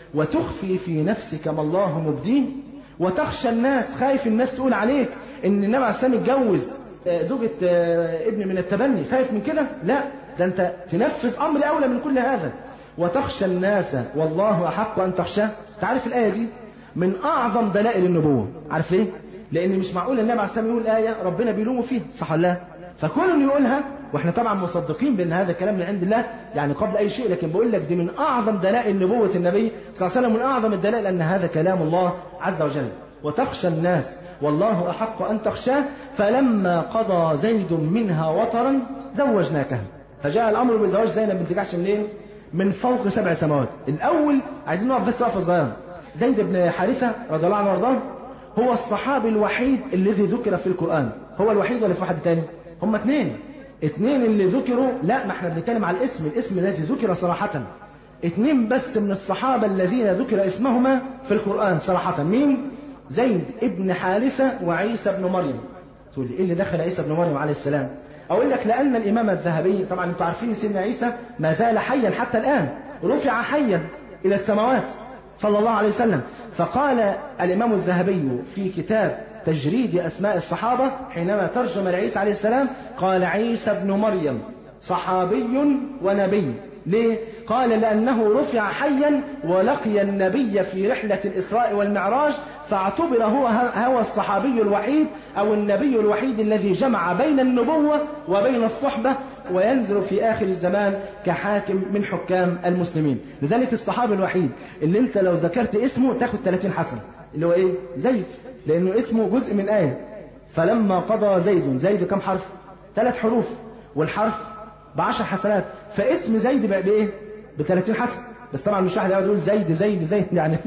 وتخفي في نفسك ما الله مبديه وتخشى الناس خايف الناس تقول عليك ان النبي عليه السلام اتجوز زوجة ابن من التبني خايف من كده لا ده انت تنفذ امر اولى من كل هذا وتخشى الناس والله احق ان تخشاه تعرف الايه دي من اعظم دلائل النبوه عارف ليه لان مش معقول النبي عليه السلام يقول ايه ربنا بيلومه فيها صح ولا لا فكون يقولها واحنا طبعا مصدقين بان هذا كلام من عند الله يعني قبل اي شيء لكن بقول لك دي من اعظم دلائل نبوه النبي صلى الله عليه وسلم من اعظم الدلائل ان هذا كلام الله عز وجل وتخشى الناس والله احق ان تخشاه فلما قضى زيد منها وطرا زوجناكها فجاء الامر بزواج زينب بنت جحش منين؟ من فوق سبع سماوات الاول عايزين نقف بس وقفه صغيره زيد بن حارثه رضي الله عنه وارضاه هو الصحابي الوحيد الذي ذكر في القران هو الوحيد ولا في واحد تاني هم اثنين اثنين اللي ذكروا لا ما احنا بنتكلم على الاسم الاسم الذي ذكر صراحة اثنين بس من الصحابة الذين ذكر اسمهما في القرآن صراحة مين زيد ابن حارثة وعيسى ابن مريم تقول لي ايه اللي دخل عيسى ابن مريم عليه السلام اقول لك لان الامام الذهبي طبعا انتم عارفين سيدنا عيسى ما زال حيا حتى الان رفع حيا الى السماوات صلى الله عليه وسلم فقال الامام الذهبي في كتاب تجريد أسماء الصحابة حينما ترجم لعيسى عليه السلام قال عيسى ابن مريم صحابي ونبي ليه؟ قال لأنه رفع حيا ولقي النبي في رحلة الإسراء والمعراج فاعتبر هو هو الصحابي الوحيد أو النبي الوحيد الذي جمع بين النبوة وبين الصحبة وينزل في آخر الزمان كحاكم من حكام المسلمين لذلك الصحابي الوحيد اللي انت لو ذكرت اسمه تاخد 30 حسنة اللي هو ايه زيد لانه اسمه جزء من آية فلما قضى زيد زيد كم حرف ثلاث حروف والحرف بعشر حسنات فاسم زيد بقى بايه ب 30 حسنة بس طبعا مش واحد يقعد يقول زيد زيد زيد يعني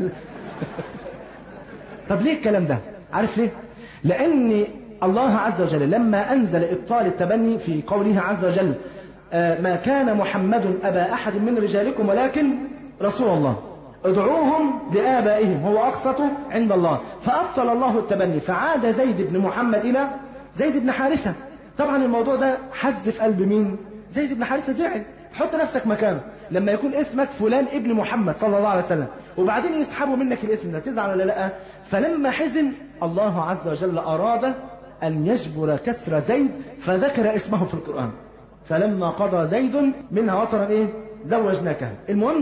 طب ليه الكلام ده عارف ليه لان الله عز وجل لما انزل ابطال التبني في قوله عز وجل ما كان محمد ابا احد من رجالكم ولكن رسول الله ادعوهم لآبائهم هو أقسط عند الله فأبطل الله التبني فعاد زيد بن محمد إلى زيد بن حارثة طبعا الموضوع ده حز في قلب مين زيد بن حارثة زعل حط نفسك مكانه لما يكون اسمك فلان ابن محمد صلى الله عليه وسلم وبعدين يسحبوا منك الاسم ده تزعل ولا لا فلما حزن الله عز وجل أراد أن يجبر كسر زيد فذكر اسمه في القرآن فلما قضى زيد منها وطرا ايه زوجناكها المهم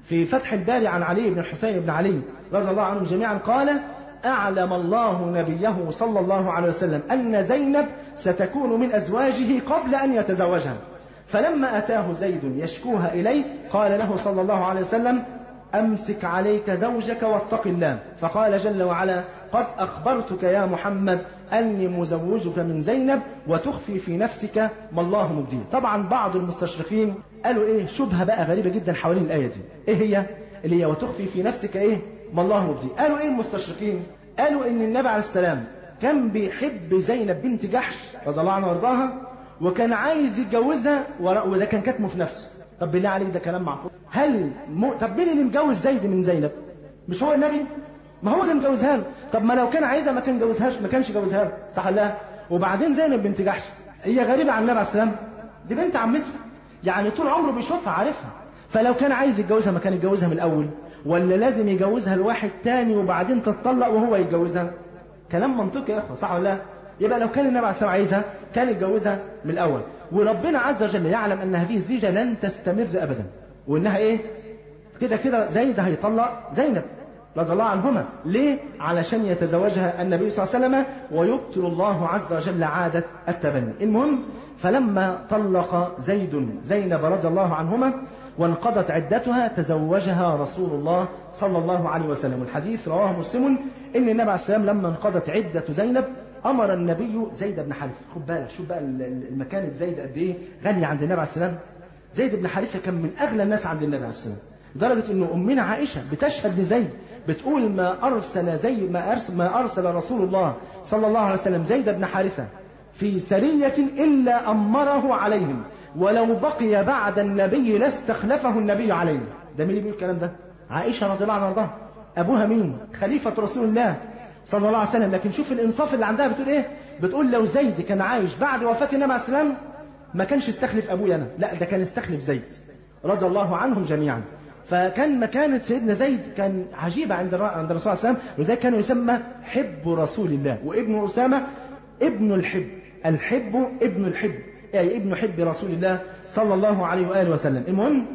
في فتح الباري عن علي بن الحسين بن علي رضي الله عنهم جميعا قال أعلم الله نبيه صلى الله عليه وسلم أن زينب ستكون من أزواجه قبل أن يتزوجها فلما أتاه زيد يشكوها إليه قال له صلى الله عليه وسلم أمسك عليك زوجك واتق الله فقال جل وعلا قد أخبرتك يا محمد أني مزوجك من زينب وتخفي في نفسك ما الله مبديه طبعا بعض المستشرقين قالوا إيه شبهة بقى غريبة جدا حوالين الآية دي إيه هي اللي هي وتخفي في نفسك إيه ما الله مبديه قالوا إيه المستشرقين قالوا إن النبي عليه السلام كان بيحب زينب بنت جحش رضي الله عنها وارضاها وكان عايز يتجوزها وده كان كتمه في نفسه طب بالله عليك ده كلام معقول هل م... طب مين اللي مجوز زيد من زينب مش هو النبي ما هو اللي مجوزها له طب ما لو كان عايزها ما كان جوزهاش ما كانش جوزها له صح لا وبعدين زينب بنت جحش هي غريبه عن النبي عليه السلام دي بنت عمته يعني طول عمره بيشوفها عارفها فلو كان عايز يتجوزها ما كان يتجوزها من الاول ولا لازم يجوزها لواحد تاني وبعدين تتطلق وهو يتجوزها كلام منطقي يا اخوه صح ولا لا يبقى لو كان النبي عليه السلام عايزها كان يتجوزها من الاول وربنا عز وجل يعلم ان هذه الزيجه لن تستمر ابدا وانها ايه كده كده زيد هيطلق زينب رضي الله عنهما ليه علشان يتزوجها النبي صلى الله عليه وسلم ويبطل الله عز وجل عادة التبني المهم فلما طلق زيد زينب رضي الله عنهما وانقضت عدتها تزوجها رسول الله صلى الله عليه وسلم الحديث رواه مسلم ان النبي عليه السلام لما انقضت عدة زينب امر النبي زيد بن حارثه خد بالك شوف بقى المكانة زيد قد ايه غالية عند النبي عليه السلام زيد بن حارثه كان من اغلى الناس عند النبي عليه السلام لدرجة ان امنا عائشة بتشهد لزيد بتقول ما ارسل زي ما ارسل ما ارسل رسول الله صلى الله عليه وسلم زيد بن حارثه في سرية الا امره عليهم ولو بقي بعد النبي لاستخلفه النبي عليهم ده مين اللي بيقول الكلام ده عائشة رضي الله عنها وارضاها ابوها مين خليفة رسول الله صلى الله عليه وسلم لكن شوف الانصاف اللي عندها بتقول ايه بتقول لو زيد كان عايش بعد وفاة النبي عليه السلام ما كانش استخلف ابويا انا لا ده كان استخلف زيد رضي الله عنهم جميعا فكان مكانة سيدنا زيد كان عجيبة عند عند الرسول صلى الله عليه وسلم ولذلك كان يسمى حب رسول الله وابن أسامة ابن الحب الحب ابن الحب أي ابن حب رسول الله صلى الله عليه وآله وسلم المهم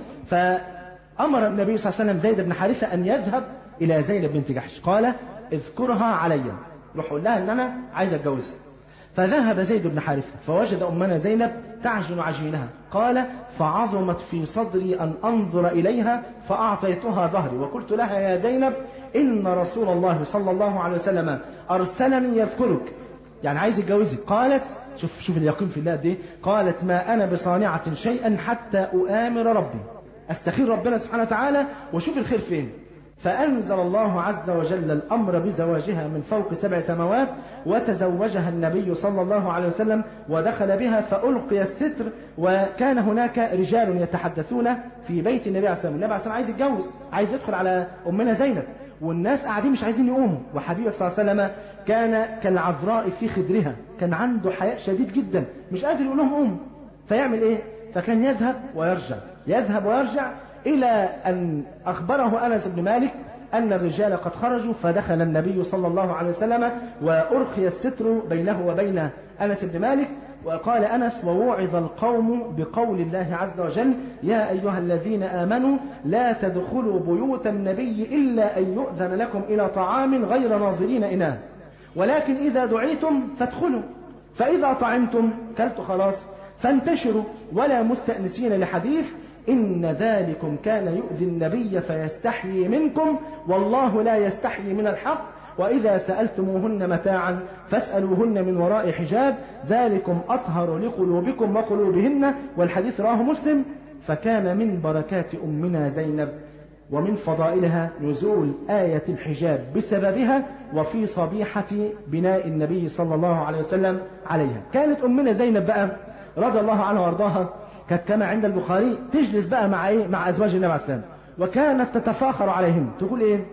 فأمر النبي صلى الله عليه وسلم زيد بن حارثة أن يذهب إلى زينب بنت جحش قال اذكرها علي روح قول لها أن أنا عايز أتجوزها فذهب زيد بن حارثة فوجد أمنا زينب تعجن عجينها قال فعظمت في صدري أن أنظر إليها فأعطيتها ظهري وقلت لها يا زينب إن رسول الله صلى الله عليه وسلم أرسلني يذكرك يعني عايز يتجوزك قالت شوف شوف اليقين في الله دي قالت ما أنا بصانعة شيئا حتى أؤامر ربي أستخير ربنا سبحانه وتعالى وشوف الخير فين فأنزل الله عز وجل الأمر بزواجها من فوق سبع سماوات وتزوجها النبي صلى الله عليه وسلم ودخل بها فألقي الستر وكان هناك رجال يتحدثون في بيت النبي عليه السلام النبي عليه السلام عايز يتجوز عايز يدخل على أمنا زينب والناس قاعدين مش عايزين يقوموا وحبيبك صلى الله عليه وسلم كان كالعذراء في خدرها كان عنده حياء شديد جدا مش قادر يقول لهم قوموا فيعمل ايه فكان يذهب ويرجع يذهب ويرجع إلى أن أخبره أنس بن مالك أن الرجال قد خرجوا فدخل النبي صلى الله عليه وسلم وأرخي الستر بينه وبين أنس بن مالك وقال أنس ووعظ القوم بقول الله عز وجل يا أيها الذين آمنوا لا تدخلوا بيوت النبي إلا أن يؤذن لكم إلى طعام غير ناظرين إناه ولكن إذا دعيتم فادخلوا فإذا طعمتم كلت خلاص فانتشروا ولا مستأنسين لحديث إن ذلكم كان يؤذي النبي فيستحيي منكم والله لا يستحيي من الحق وإذا سألتموهن متاعا فاسألوهن من وراء حجاب ذلكم أطهر لقلوبكم وقلوبهن والحديث رواه مسلم فكان من بركات أمنا زينب ومن فضائلها نزول آية الحجاب بسببها وفي صبيحة بناء النبي صلى الله عليه وسلم عليها كانت أمنا زينب بقى رضي الله عنها وارضاها كانت كما عند البخاري تجلس بقى مع ايه مع ازواج النبي عليه السلام وكانت تتفاخر عليهم تقول ايه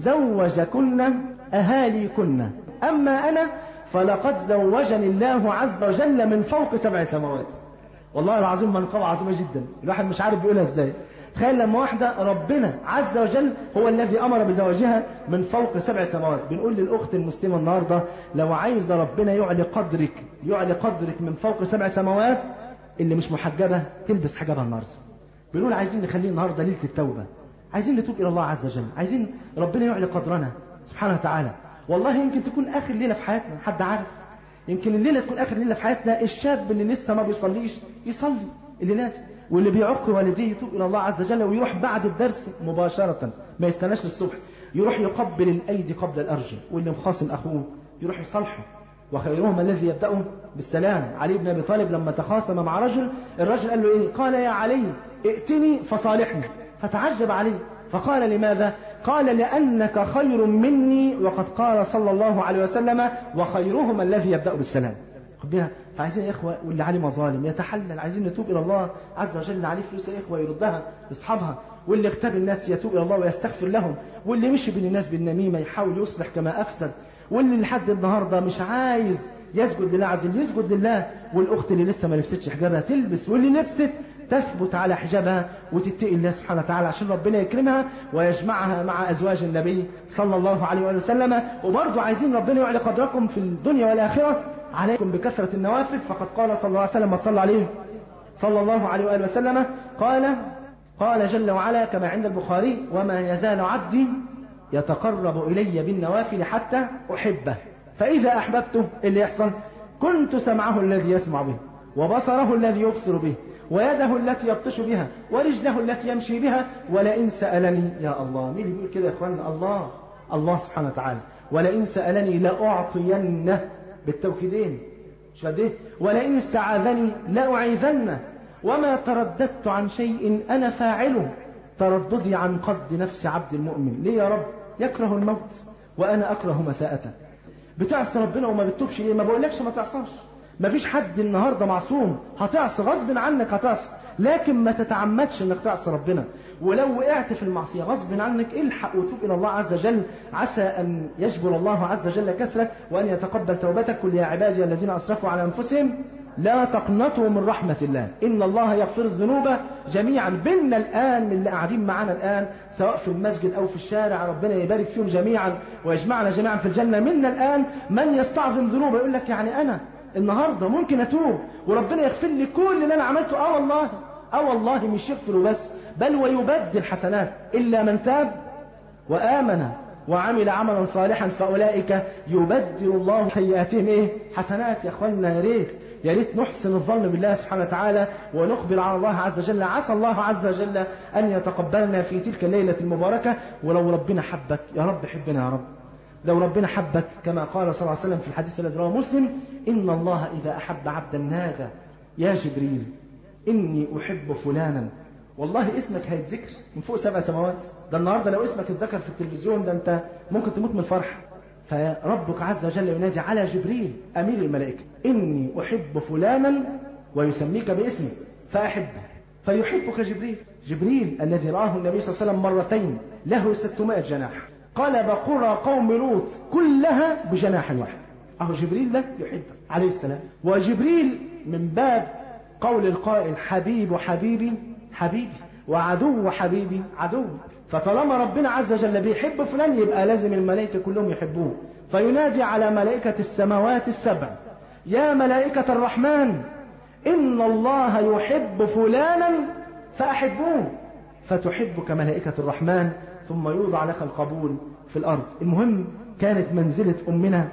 زوجكن اهاليكن اما انا فلقد زوجني الله عز وجل من فوق سبع سماوات والله العظيم منقبة عظيمة جدا الواحد مش عارف بيقولها ازاي تخيل لما واحدة ربنا عز وجل هو الذي أمر بزواجها من فوق سبع سماوات بنقول للأخت المسلمة النهاردة لو عايز ربنا يعلي قدرك يعلي قدرك من فوق سبع سماوات اللي مش محجبة تلبس حجابها النهاردة بنقول عايزين نخليه النهاردة ليلة التوبة عايزين نتوب إلى الله عز وجل عايزين ربنا يعلي قدرنا سبحانه وتعالى والله يمكن تكون آخر ليلة في حياتنا حد عارف يمكن الليلة تكون آخر ليلة في حياتنا الشاب اللي لسه ما بيصليش يصلي الليلات واللي بيعق والديه يتوب إلى الله عز وجل ويروح بعد الدرس مباشرة ما يستناش للصبح يروح يقبل الأيدي قبل الأرجل واللي مخاصم أخوه يروح يصالحه وخيرهم الذي يبدأ بالسلام علي بن أبي طالب لما تخاصم مع رجل الرجل قال له إيه قال يا علي ائتني فصالحني فتعجب عليه فقال لماذا قال لأنك خير مني وقد قال صلى الله عليه وسلم وخيرهم الذي يبدأ بالسلام خد بيها فعايزين يا إخوة واللي عليه مظالم يتحلل عايزين نتوب إلى الله عز وجل عليه فلوس يا إخوة يردها لأصحابها واللي اغتاب الناس يتوب إلى الله ويستغفر لهم واللي مشي بين الناس بالنميمة يحاول يصلح كما أفسد واللي لحد النهاردة مش عايز يسجد لله عز وجل يسجد لله والأخت اللي لسه ما لبستش حجابها تلبس واللي لبست تثبت على حجابها وتتقي الله سبحانه وتعالى عشان ربنا يكرمها ويجمعها مع أزواج النبي صلى الله عليه وآله وسلم وبرضه عايزين ربنا يعلي قدركم في الدنيا والآخرة عليكم بكثرة النوافل فقد قال صلى الله عليه وسلم صلى عليه صلى الله عليه وآله وسلم قال قال جل وعلا كما عند البخاري وما يزال عبدي يتقرب إلي بالنوافل حتى أحبه فإذا أحببته اللي يحصل كنت سمعه الذي يسمع به وبصره الذي يبصر به ويده التي يبطش بها ورجله التي يمشي بها ولئن سألني يا الله مين اللي بيقول كده يا اخوانا الله الله سبحانه وتعالى ولئن سألني لأعطينه بالتوكيدين مش قد ايه ولئن استعاذني لأعيذنه وما ترددت عن شيء أنا فاعله ترددي عن قد نفس عبد المؤمن ليه يا رب يكره الموت وأنا أكره مساءته بتعصي ربنا وما بتتوبش ليه ما بقولكش ما تعصاش ما فيش حد النهاردة معصوم هتعصي غصب عنك هتعصي لكن ما تتعمدش انك تعصي ربنا ولو وقعت في المعصية غصب عنك الحق وتوب إلى الله عز وجل عسى أن يجبر الله عز وجل كسرك وأن يتقبل توبتك قل يا عبادي الذين أسرفوا على أنفسهم لا تقنطوا من رحمة الله إن الله يغفر الذنوب جميعا بيننا الآن من اللي قاعدين معنا الآن سواء في المسجد أو في الشارع ربنا يبارك فيهم جميعا ويجمعنا جميعا في الجنة منا الآن من يستعظم ذنوبه يقول لك يعني أنا النهاردة ممكن أتوب وربنا يغفر لي كل اللي أنا عملته آه والله آه والله مش يغفر بس بل ويبدل حسنات إلا من تاب وآمن وعمل عملا صالحا فأولئك يبدل الله سيئاتهم إيه حسنات يا أخوانا يا ريت يا ريت نحسن الظن بالله سبحانه وتعالى ونقبل على الله عز وجل عسى الله عز وجل أن يتقبلنا في تلك الليلة المباركة ولو ربنا حبك يا رب حبنا يا رب لو ربنا حبك كما قال صلى الله عليه وسلم في الحديث الذي رواه مسلم إن الله إذا أحب عبدا نادى يا جبريل إني أحب فلانا والله اسمك هيتذكر من فوق سبع سماوات ده النهارده لو اسمك اتذكر في التلفزيون ده انت ممكن تموت من الفرح فربك عز وجل ينادي على جبريل أمير الملائكة إني أحب فلانا ويسميك باسمه فأحبه فيحبك جبريل جبريل الذي رآه النبي صلى الله عليه وسلم مرتين له 600 جناح قلب قرى قوم لوط كلها بجناح واحد أهو جبريل ده يحبك عليه السلام وجبريل من باب قول القائل حبيب حبيبي حبيبي وعدو حبيبي عدو فطالما ربنا عز وجل بيحب فلان يبقى لازم الملائكة كلهم يحبوه فينادي على ملائكة السماوات السبع يا ملائكة الرحمن إن الله يحب فلانا فأحبوه فتحبك ملائكة الرحمن ثم يوضع لك القبول في الأرض المهم كانت منزلة أمنا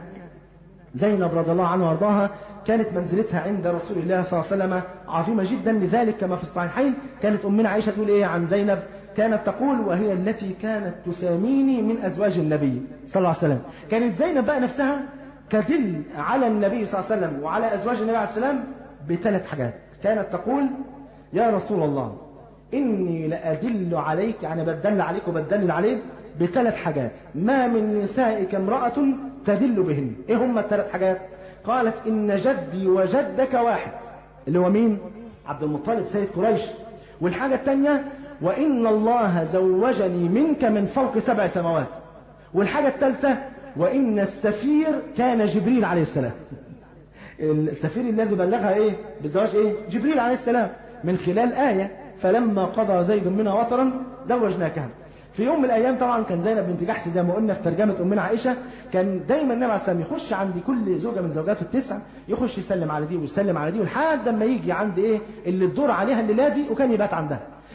زينب رضي الله عنها وارضاها كانت منزلتها عند رسول الله صلى الله عليه وسلم عظيمة جدا لذلك كما في الصحيحين كانت أمنا عائشة تقول إيه عن زينب كانت تقول وهي التي كانت تساميني من أزواج النبي صلى الله عليه وسلم كانت زينب بقى نفسها تدل على النبي صلى الله عليه وسلم وعلى أزواج النبي عليه السلام بثلاث حاجات كانت تقول يا رسول الله إني لأدل عليك يعني بدل عليك وبدل عليك بثلاث حاجات ما من نسائك امرأة تدل بهن إيه هم الثلاث حاجات قالت إن جدي وجدك واحد اللي هو مين عبد المطلب سيد قريش والحاجة الثانية وإن الله زوجني منك من فوق سبع سماوات والحاجة الثالثة وإن السفير كان جبريل عليه السلام السفير الذي بلغها إيه بالزواج إيه جبريل عليه السلام من خلال آية فلما قضى زيد منها وطرا زوجناكها في يوم من الايام طبعا كان زينب بنت جحش زي ما قلنا في ترجمه امنا عائشه كان دايما النبي عليه السلام يخش عند كل زوجه من زوجاته التسع يخش يسلم على دي ويسلم على دي لحد ما يجي عند ايه اللي الدور عليها الليله دي وكان يبات عندها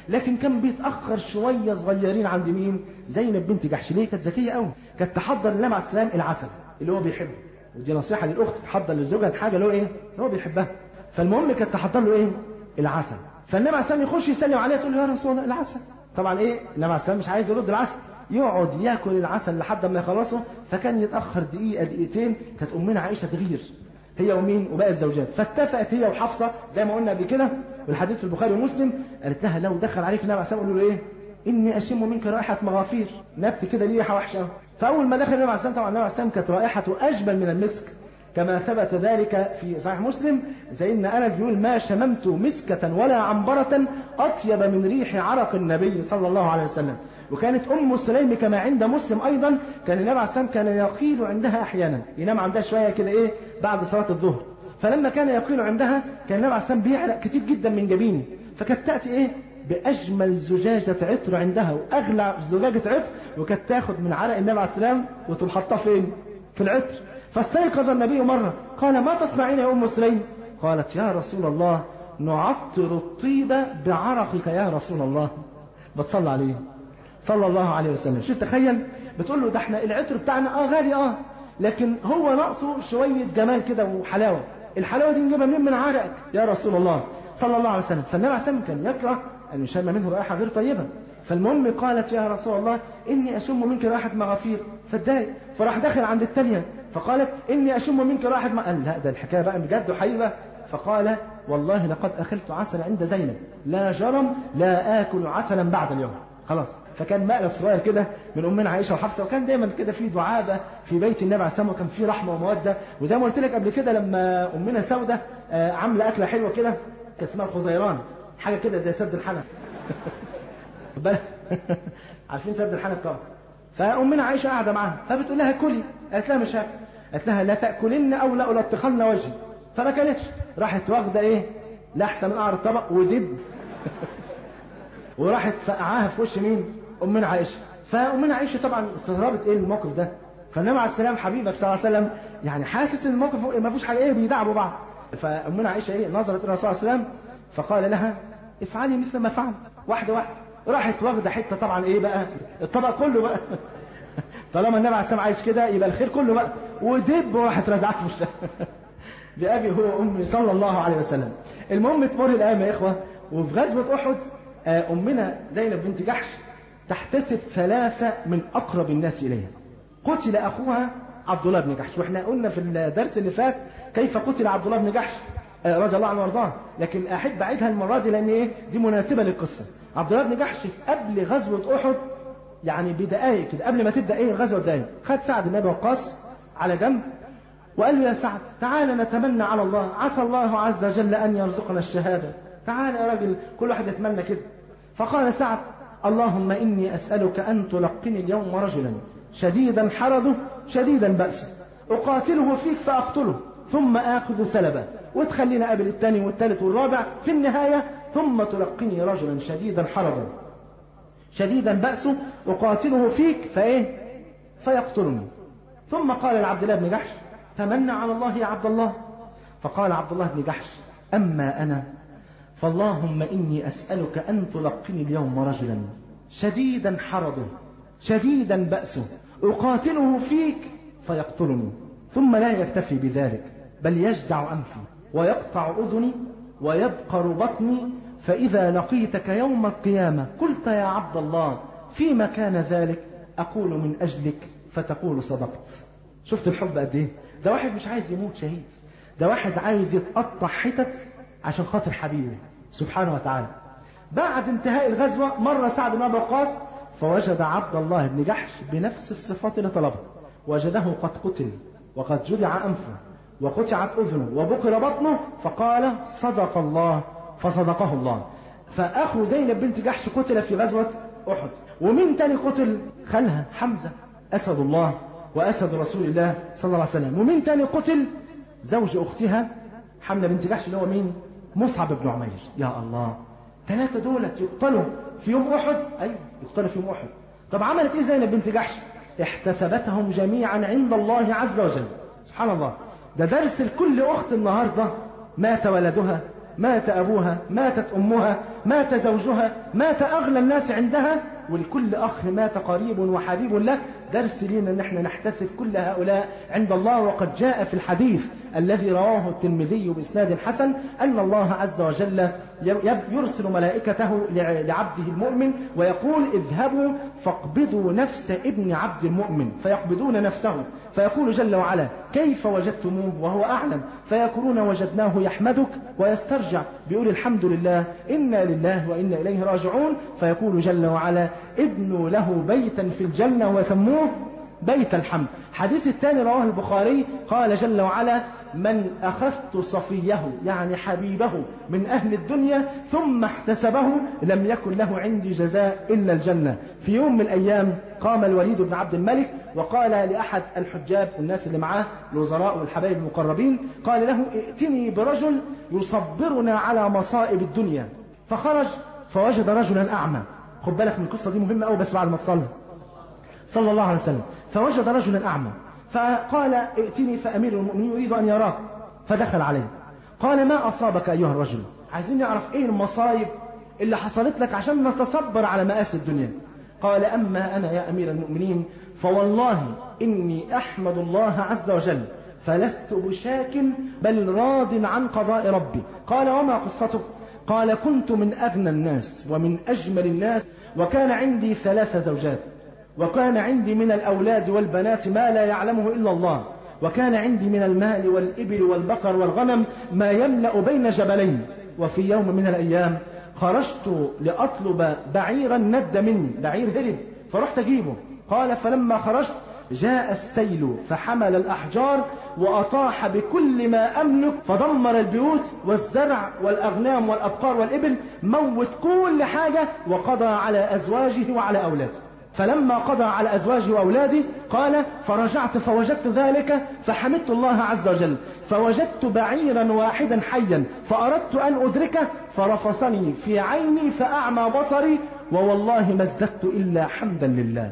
لكن كان بيتاخر شويه صغيرين عند مين زينب بنت جحش ليه كانت ذكيه قوي كانت تحضر للنبي عليه السلام العسل اللي هو بيحبه ودي نصيحه للاخت تحضر لزوجها حاجه اللي هو ايه اللي هو بيحبها فالمهم كانت تحضر له ايه العسل فالنبي عليه السلام يخش يسلم عليها تقول له يا رسول الله العسل طبعا ايه النبي عليه السلام مش عايز يرد العسل يقعد ياكل العسل لحد ما يخلصه فكان يتاخر دقيقه دقيقتين كانت امنا عائشه تغير هي ومين وباقي الزوجات فاتفقت هي وحفصه زي ما قلنا قبل كده والحديث في البخاري ومسلم قالت لها لو دخل عليك النبي عليه السلام قول له ايه اني اشم منك رائحه مغافير نبت كده ليه ريحه وحشه فاول ما دخل النبي عليه السلام طبعا النبي عليه السلام كانت رائحته اجمل من المسك كما ثبت ذلك في صحيح مسلم سيدنا انس بيقول ما شممت مسكة ولا عنبرة اطيب من ريح عرق النبي صلى الله عليه وسلم وكانت ام سليم كما عند مسلم ايضا كان النبي عليه السلام كان يقيل عندها احيانا ينام عندها شويه كده ايه بعد صلاه الظهر فلما كان يقيل عندها كان النبي عليه السلام بيعرق كتير جدا من جبينه فكانت تاتي ايه باجمل زجاجه عطر عندها واغلى زجاجه عطر وكانت تاخد من عرق النبي عليه السلام وتقوم حاطاه فين في العطر فاستيقظ النبي مرة قال ما تصنعين يا أم سليم قالت يا رسول الله نعطر الطيب بعرقك يا رسول الله بتصلى عليه صلى الله عليه وسلم شوف تخيل بتقول له ده احنا العطر بتاعنا اه غالي اه لكن هو ناقصه شوية جمال كده وحلاوة الحلاوة دي نجيبها منين من عرقك يا رسول الله صلى الله عليه وسلم فالنبي عليه السلام كان يكره أن يشم منه رائحة غير طيبة فالمهم قالت يا رسول الله إني أشم منك رائحة مغافير فاتضايق فراح داخل عند الثانية فقالت إني أشم منك رائحة ما قال لا ده الحكاية بقى بجد وحقيقة فقال والله لقد أكلت عسل عند زينب لا جرم لا آكل عسلا بعد اليوم خلاص فكان مقلب صغير كده من امنا عائشه وحفصه وكان دايما كده في دعابه في بيت النبي عليه السلام وكان في رحمه وموده وزي ما قلت لك قبل كده لما امنا سوده عامله اكله حلوه كده كانت اسمها الخزيران حاجه كده زي سد الحنف عارفين سد الحنف طبعا فامنا عائشه قاعده معاها فبتقول لها كلي قالت لها مش هاكل قالت لها لا تاكلن او لا الطخن وجهي فما كانتش راحت واخده ايه لحسه من قعر الطبق ودب وراحت فقعاها في وش مين امنا عائشه فامنا عائشه طبعا استغربت ايه الموقف ده فالنبي عليه السلام حبيبك صلى الله عليه وسلم يعني حاسس ان الموقف ما فيش حاجه ايه بيدعبوا بعض فامنا عائشه ايه نظرت الى الرسول صلى الله عليه وسلم فقال لها افعلي مثل ما فعلت واحده واحده راحت واخده حته طبعا ايه بقى الطبق كله بقى طالما النبي عليه السلام عايز كده يبقى الخير كله بقى ودب وراحت رزعت في وشها بأبي هو أمي صلى الله عليه وسلم المهم تمر الأيام يا إخوة وفي غزوة أحد أمنا زينب بنت جحش تحتسب ثلاثة من أقرب الناس إليها قتل أخوها عبد الله بن جحش واحنا قلنا في الدرس اللي فات كيف قتل عبد الله بن جحش رضي الله عنه وارضاه لكن احب اعيدها المره دي لان ايه دي مناسبه للقصه عبد الله بن جحش قبل غزوه احد يعني بدقائق كده قبل ما تبدا ايه الغزوه بدقائق خد سعد بن ابي وقاص على جنب وقال له يا سعد تعال نتمنى على الله عسى الله عز وجل ان يرزقنا الشهاده تعال يا راجل كل واحد يتمنى كده فقال سعد اللهم اني اسالك ان تلقني اليوم رجلا شديدا حرده شديدا بأسه أقاتله فيك فأقتله ثم آخذ سلبه وتخلينا قابل الثاني والثالث والرابع في النهاية ثم تلقني رجلا شديدا حرجا شديدا بأسه أقاتله فيك فإيه فيقتلني ثم قال لعبد الله بن جحش تمنى على الله يا عبد الله فقال عبد الله بن جحش أما أنا فاللهم إني أسألك أن تلقني اليوم رجلا شديدا حرده شديدا بأسه أقاتله فيك فيقتلني ثم لا يكتفي بذلك بل يجدع أنفي ويقطع أذني ويبقر بطني فإذا لقيتك يوم القيامة قلت يا عبد الله فيما كان ذلك أقول من أجلك فتقول صدقت شفت الحب قد إيه ده واحد مش عايز يموت شهيد ده واحد عايز يتقطع حتت عشان خاطر حبيبه سبحانه وتعالى بعد انتهاء الغزوة مر سعد بن أبي وقاص فوجد عبد الله بن جحش بنفس الصفات اللي طلبها وجده قد قتل وقد جدع أنفه وقطعت أذنه وبقر بطنه فقال صدق الله فصدقه الله فأخو زينب بنت جحش قتل في غزوة أحد ومين تاني قتل خلها حمزة أسد الله وأسد رسول الله صلى الله عليه وسلم ومين تاني قتل زوج أختها حملة بنت جحش اللي هو مين مصعب بن عمير يا الله ثلاثة دولت يقتلوا في يوم أحد أي يقتلوا في يوم أحد طب عملت إيه زينب بنت جحش احتسبتهم جميعا عند الله عز وجل سبحان الله ده درس لكل أخت النهاردة مات ولدها مات أبوها ماتت أمها مات زوجها مات أغلى الناس عندها ولكل أخ مات قريب وحبيب له درس لنا أن احنا نحتسب كل هؤلاء عند الله وقد جاء في الحديث الذي رواه الترمذي بإسناد حسن أن الله عز وجل يرسل ملائكته لعبده المؤمن ويقول اذهبوا فاقبضوا نفس ابن عبد المؤمن فيقبضون نفسه فيقول جل وعلا كيف وجدتموه وهو أعلم فيقولون وجدناه يحمدك ويسترجع بيقول الحمد لله إنا لله وإنا إليه راجعون فيقول جل وعلا ابنوا له بيتا في الجنة وسموه بيت الحمد حديث الثاني رواه البخاري قال جل وعلا من أخذت صفيه يعني حبيبه من أهل الدنيا ثم احتسبه لم يكن له عندي جزاء إلا الجنة في يوم من الأيام قام الوليد بن عبد الملك وقال لأحد الحجاب الناس اللي معاه الوزراء والحبايب المقربين قال له ائتني برجل يصبرنا على مصائب الدنيا فخرج فوجد رجلا أعمى خد بالك من القصة دي مهمة قوي بس بعد ما تصلي صلى الله عليه وسلم فوجد رجلا أعمى فقال ائتني فأمير المؤمنين يريد أن يراك فدخل عليه قال ما أصابك أيها الرجل عايزين نعرف إيه المصايب اللي حصلت لك عشان نتصبر على مآسي الدنيا قال أما أنا يا أمير المؤمنين فوالله إني أحمد الله عز وجل فلست بشاك بل راض عن قضاء ربي قال وما قصتك قال كنت من أغنى الناس ومن أجمل الناس وكان عندي ثلاث زوجات وكان عندي من الأولاد والبنات ما لا يعلمه إلا الله وكان عندي من المال والإبل والبقر والغنم ما يملأ بين جبلين وفي يوم من الأيام خرجت لأطلب بعيرا ند مني بعير هرب فرحت أجيبه قال فلما خرجت جاء السيل فحمل الأحجار وأطاح بكل ما أملك فدمر البيوت والزرع والأغنام والأبقار والإبل موت كل حاجة وقضى على أزواجه وعلى أولاده فلما قضى على أزواجه وأولاده قال فرجعت فوجدت ذلك فحمدت الله عز وجل فوجدت بعيرا واحدا حيا فأردت أن أدركه فرفصني في عيني فأعمى بصري ووالله ما ازددت إلا حمدا لله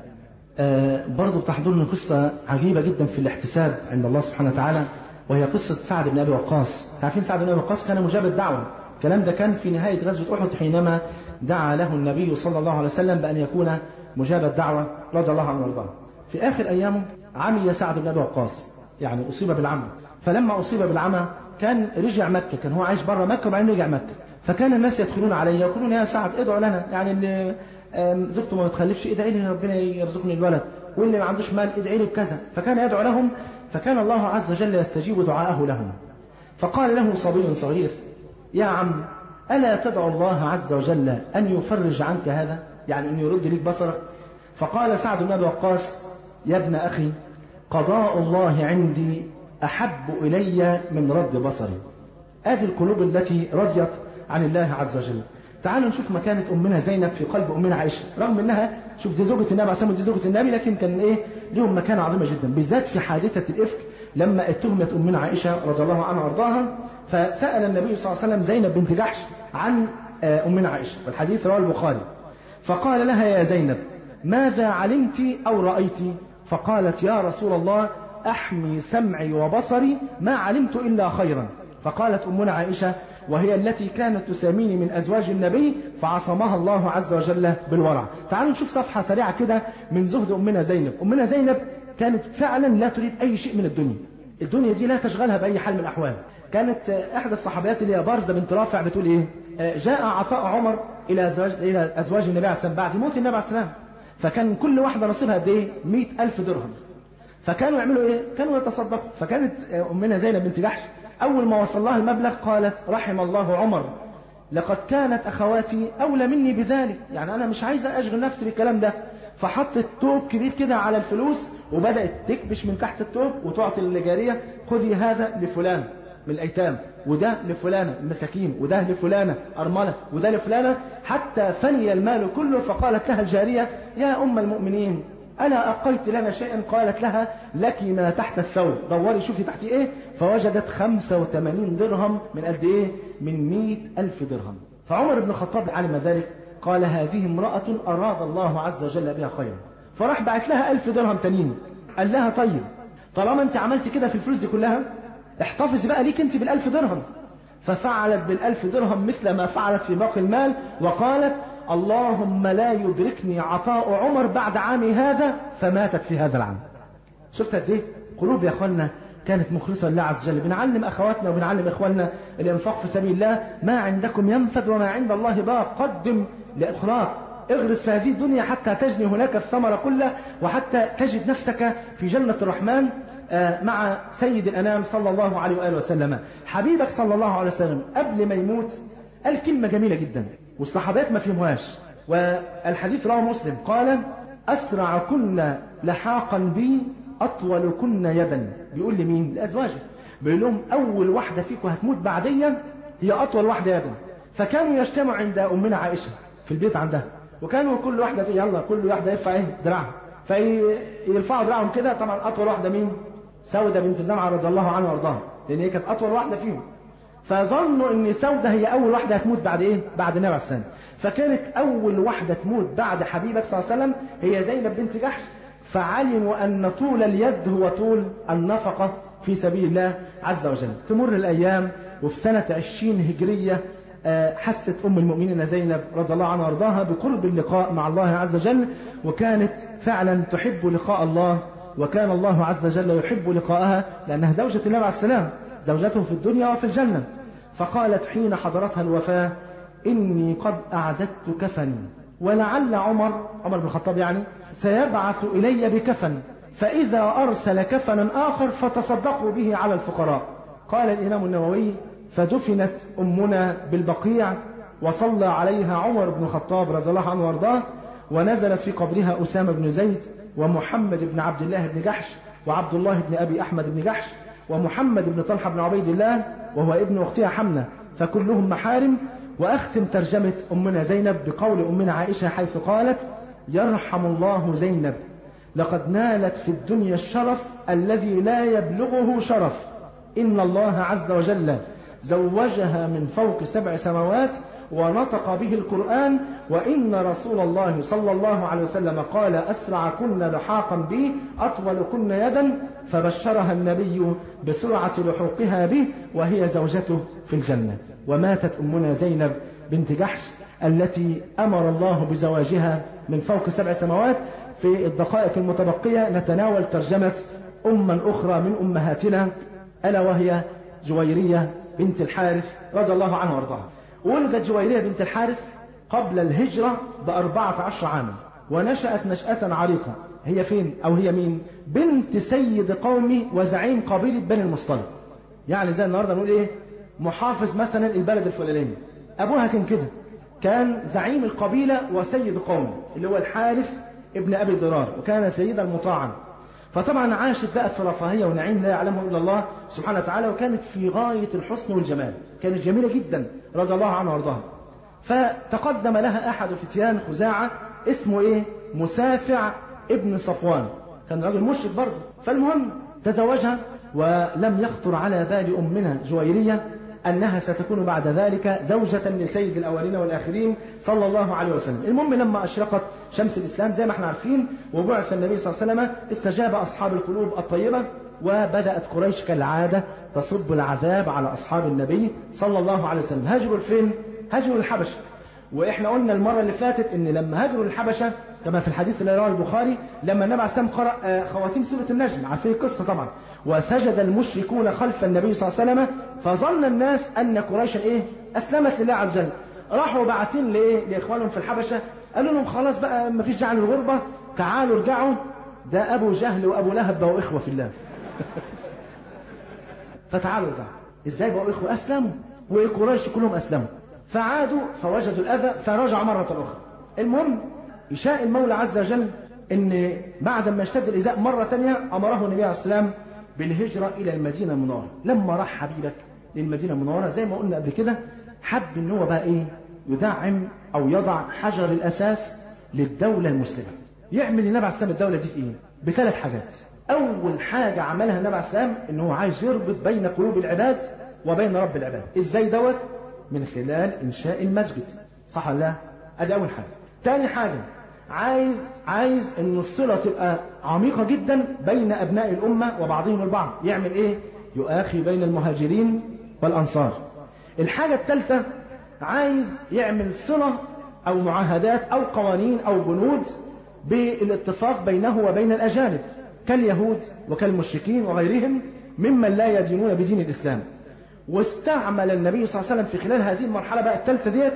آه برضو تحضرني قصة عجيبة جدا في الاحتساب عند الله سبحانه وتعالى وهي قصة سعد بن أبي وقاص عارفين سعد بن أبي وقاص كان مجاب الدعوة الكلام ده كان في نهاية غزوة أحد حينما دعا له النبي صلى الله عليه وسلم بأن يكون مجاب الدعوة رضي الله عنه وارضاه في آخر أيامه عمي سعد بن أبي وقاص يعني أصيب بالعمى فلما أصيب بالعمى كان رجع مكة كان هو عايش بره مكة وبعدين رجع مكة فكان الناس يدخلون عليه يقولون يا سعد ادعوا لنا يعني اللي زوجته ما بتخلفش ادعي لي ربنا يرزقني الولد واللي ما عندوش مال ادعي لي بكذا فكان يدعو لهم فكان الله عز وجل يستجيب دعاءه لهم فقال له صبي صغير يا عم ألا تدعو الله عز وجل أن يفرج عنك هذا يعني أن يرد لك بصرك فقال سعد بن أبي وقاص يا ابن أخي قضاء الله عندي أحب إلي من رد بصري هذه القلوب التي رضيت عن الله عز وجل تعالوا نشوف مكانة أمنا زينب في قلب أمنا عائشة رغم أنها شوف دي زوجة النبي عليه دي زوجة النبي لكن كان إيه لهم مكانة عظيمة جدا بالذات في حادثة الإفك لما اتهمت أمنا عائشة رضي الله عنها وارضاها فسأل النبي صلى الله عليه وسلم زينب بنت جحش عن أمنا عائشة والحديث رواه البخاري فقال لها يا زينب ماذا علمت أو رأيت فقالت يا رسول الله أحمي سمعي وبصري ما علمت إلا خيرا فقالت أمنا عائشة وهي التي كانت تساميني من أزواج النبي فعصمها الله عز وجل بالورع تعالوا نشوف صفحة سريعة كده من زهد أمنا زينب أمنا زينب كانت فعلا لا تريد أي شيء من الدنيا الدنيا دي لا تشغلها بأي حال من الأحوال كانت إحدى الصحابيات اللي هي بارزة بنت رافع بتقول إيه جاء عطاء عمر إلى أزواج, إلى أزواج النبي عليه السلام بعد موت النبي عليه السلام فكان كل واحدة نصيبها قد إيه 100000 درهم فكانوا يعملوا إيه كانوا يتصدقوا فكانت أمنا زينب بنت جحش أول ما وصل لها المبلغ قالت رحم الله عمر لقد كانت أخواتي أولى مني بذلك يعني أنا مش عايزة أشغل نفسي بالكلام ده فحطت توب كبير كده على الفلوس وبدأت تكبش من تحت التوب وتعطي للجارية خذي هذا لفلان من الأيتام وده لفلانة المساكين وده لفلانة أرملة وده لفلانة حتى فني المال كله فقالت لها الجارية يا أم المؤمنين ألا أقيت لنا شيئا قالت لها لك ما تحت الثوب دوري شوفي تحت إيه فوجدت 85 درهم من قد إيه من 100 ألف درهم فعمر بن الخطاب علم ذلك قال هذه امرأة أراد الله عز وجل بها خيرا فراح بعت لها ألف درهم تانيين قال لها طيب طالما انت عملت كده في الفلوس دي كلها احتفظ بقى ليك انت بالألف درهم ففعلت بالألف درهم مثل ما فعلت في باقي المال وقالت اللهم لا يدركني عطاء عمر بعد عامي هذا فماتت في هذا العام شفت قد ايه قلوب يا اخوانا كانت مخلصة لله عز وجل بنعلم أخواتنا وبنعلم إخواننا الإنفاق في سبيل الله ما عندكم ينفد وما عند الله باق قدم لإخلاق اغرس في هذه الدنيا حتى تجني هناك الثمرة كله وحتى تجد نفسك في جنة الرحمن مع سيد الأنام صلى الله عليه وآله وسلم حبيبك صلى الله عليه وسلم قبل ما يموت قال كلمة جميلة جدا والصحابات ما فهموهاش والحديث رواه مسلم قال أسرع كن لحاقا بي أطول كن يدا بيقول لمين لأزواجه بيقول لهم أول واحدة فيكم هتموت بعديا هي أطول واحدة يدا فكانوا يجتمعوا عند أمنا عائشة في البيت عندها وكانوا كل واحدة تقول يلا كل واحدة يرفع ايه دراعها فيرفعوا دراعهم كده طبعا أطول واحدة مين سودة بنت زمعة رضي الله عنها وارضاها لأن هي كانت أطول واحدة فيهم فظنوا ان سودة هي اول واحدة هتموت بعد ايه بعد النبي عليه السلام فكانت اول واحدة تموت بعد حبيبك صلى الله عليه وسلم هي زينب بنت جحش فعلموا ان طول اليد هو طول النفقة في سبيل الله عز وجل تمر الايام وفي سنة عشرين هجرية حست ام المؤمنين زينب رضي الله عنها وارضاها بقرب اللقاء مع الله عز وجل وكانت فعلا تحب لقاء الله وكان الله عز وجل يحب لقاءها لانها زوجة النبي عليه السلام زوجته في الدنيا وفي الجنة فقالت حين حضرتها الوفاة إني قد أعددت كفني ولعل عمر عمر بن الخطاب يعني سيبعث إلي بكفن فإذا أرسل كفنا آخر فتصدقوا به على الفقراء قال الإمام النووي فدفنت أمنا بالبقيع وصلى عليها عمر بن الخطاب رضي الله عنه وارضاه ونزلت في قبرها أسامة بن زيد ومحمد بن عبد الله بن جحش وعبد الله بن أبي أحمد بن جحش ومحمد بن طلحة بن عبيد الله وهو ابن أختها حمنة فكلهم محارم وأختم ترجمة أمنا زينب بقول أمنا عائشة حيث قالت يرحم الله زينب لقد نالت في الدنيا الشرف الذي لا يبلغه شرف إن الله عز وجل زوجها من فوق سبع سماوات ونطق به القرآن وإن رسول الله صلى الله عليه وسلم قال أسرع كن لحاقا بي أطول كن يدا فبشرها النبي بسرعة لحوقها به وهي زوجته في الجنة وماتت أمنا زينب بنت جحش التي أمر الله بزواجها من فوق سبع سماوات في الدقائق المتبقية نتناول ترجمة أما أخرى من أمهاتنا ألا وهي جويرية بنت الحارث رضي الله عنها وارضاها ولدت جويرية بنت الحارث قبل الهجرة بأربعة عشر عاما ونشأت نشأة عريقة هي فين أو هي مين بنت سيد قومي وزعيم قبيلة بني المصطلق يعني زي النهاردة نقول ايه محافظ مثلا البلد الفلاني أبوها كان كده كان زعيم القبيلة وسيد قومه اللي هو الحارث ابن أبي ضرار وكان سيدا مطاعا فطبعا عاشت بقى في رفاهية ونعيم لا يعلمه إلا الله سبحانه وتعالى وكانت في غاية الحسن والجمال كانت جميلة جدا رضي الله عنها وارضاها فتقدم لها أحد فتيان خزاعة اسمه إيه مسافع ابن صفوان كان راجل مشرك برضه فالمهم تزوجها ولم يخطر على بال أمنا جويرية أنها ستكون بعد ذلك زوجة لسيد الأولين والآخرين صلى الله عليه وسلم المهم لما أشرقت شمس الإسلام زي ما احنا عارفين وبعث النبي صلى الله عليه وسلم استجاب أصحاب القلوب الطيبة وبدأت قريش كالعادة تصب العذاب على أصحاب النبي صلى الله عليه وسلم هاجروا فين؟ هاجروا الحبشة وإحنا قلنا المرة اللي فاتت إن لما هاجروا الحبشة كما في الحديث اللي رواه البخاري لما النبي عليه السلام قرأ خواتيم سورة النجم عارفين القصة طبعا وسجد المشركون خلف النبي صلى الله عليه وسلم فظن الناس أن قريشا إيه أسلمت لله عز وجل راحوا باعتين لإيه لإخوانهم في الحبشة قالوا لهم خلاص بقى ما فيش داعي للغربة تعالوا ارجعوا ده أبو جهل وأبو لهب بقوا إخوة في الله فتعالوا ارجعوا إزاي بقوا إخوة أسلموا وقريش كلهم أسلموا فعادوا فوجدوا الأذى فرجعوا مرة أخرى المهم يشاء المولى عز وجل ان بعد ما اشتد الإزاء مرة تانية أمره النبي عليه السلام بالهجرة إلى المدينة المنورة لما راح حبيبك للمدينة المنورة زي ما قلنا قبل كده حب ان هو بقى ايه يدعم او يضع حجر الاساس للدولة المسلمة يعمل النبي عليه السلام الدولة دي في ايه بثلاث حاجات اول حاجة عملها النبي عليه السلام ان هو عايز يربط بين قلوب العباد وبين رب العباد ازاي دوت من خلال انشاء المسجد صح ولا لا ادي اول حاجة تاني حاجة عايز عايز ان الصلة تبقى عميقة جدا بين ابناء الامة وبعضهم البعض يعمل ايه يؤاخي بين المهاجرين والانصار الحاجة الثالثة عايز يعمل صلة أو معاهدات أو قوانين أو بنود بالاتفاق بينه وبين الأجانب كاليهود وكالمشركين وغيرهم ممن لا يدينون بدين الإسلام واستعمل النبي صلى الله عليه وسلم في خلال هذه المرحلة بقى الثالثة ديت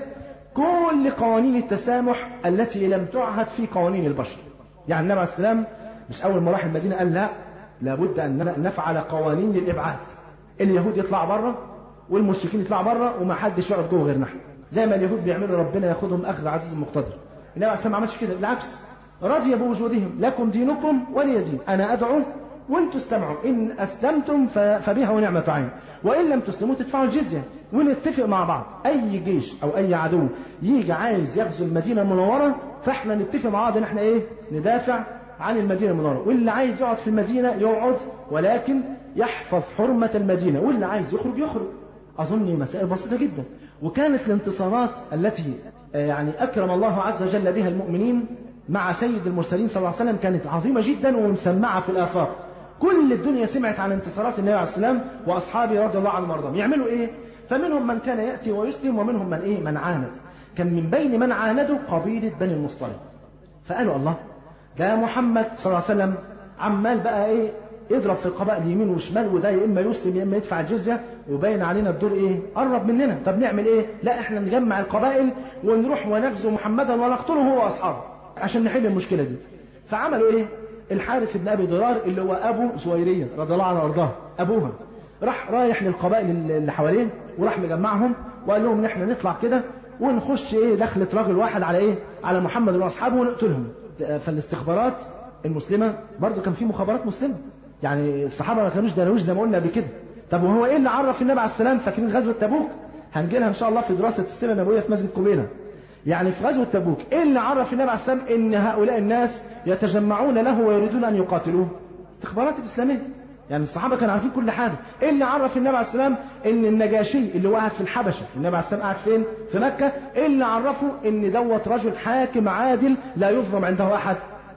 كل قوانين التسامح التي لم تعهد في قوانين البشر يعني النبي عليه السلام مش أول ما راح المدينة قال لا لابد أن نفعل قوانين للإبعاد اليهود يطلع بره والمشركين يطلعوا بره وما حدش يقعد جوه غيرنا احنا زي ما اليهود بيعملوا ربنا ياخذهم اخذ عزيز مقتدر النبي عليه السلام ما عملش كده بالعكس رضي بوجودهم لكم دينكم ولي دين انا ادعو وانتم استمعوا ان اسلمتم فبها ونعمه عين وان لم تسلموا تدفعوا الجزيه ونتفق مع بعض اي جيش او اي عدو يجي عايز يغزو المدينه المنوره فاحنا نتفق مع بعض ان احنا ايه ندافع عن المدينه المنوره واللي عايز يقعد في المدينه يقعد ولكن يحفظ حرمه المدينه واللي عايز يخرج يخرج أظن مسائل بسيطة جدا وكانت الانتصارات التي يعني أكرم الله عز وجل بها المؤمنين مع سيد المرسلين صلى الله عليه وسلم كانت عظيمة جدا ومسمعة في الآفاق كل الدنيا سمعت عن انتصارات النبي عليه السلام وأصحابه رضي الله عنهم وارضاهم يعملوا إيه فمنهم من كان يأتي ويسلم ومنهم من إيه من عاند كان من بين من عاندوا قبيلة بني المصطلق فقالوا الله ده محمد صلى الله عليه وسلم عمال بقى إيه يضرب في القبائل يمين وشمال وده يا اما يسلم يا اما يدفع الجزيه وباين علينا الدور ايه؟ قرب مننا، طب نعمل ايه؟ لا احنا نجمع القبائل ونروح ونغزو محمدا ونقتله هو واصحابه عشان نحل المشكله دي. فعملوا ايه؟ الحارث بن ابي ضرار اللي هو ابو زويريه رضي الله عنه وارضاه، ابوها. راح رايح للقبائل اللي حواليه وراح مجمعهم وقال لهم ان احنا نطلع كده ونخش ايه دخلة راجل واحد على ايه؟ على محمد واصحابه ونقتلهم. فالاستخبارات المسلمه برضه كان في مخابرات مسلمه يعني الصحابه ما كانوش درويش زي ما قلنا قبل كده طب وهو ايه اللي عرف النبي عليه السلام فاكرين غزوه تبوك هنجي لها ان شاء الله في دراسه السيره النبويه في مسجد قبيله يعني في غزوه تبوك ايه اللي عرف النبي عليه السلام ان هؤلاء الناس يتجمعون له ويريدون ان يقاتلوه استخبارات الاسلاميه يعني الصحابه كانوا عارفين كل حاجه ايه اللي عرف النبي عليه السلام ان النجاشي اللي قاعد في الحبشه النبي عليه السلام قاعد فين في مكه ايه اللي عرفه ان دوت رجل حاكم عادل لا يظلم عنده احد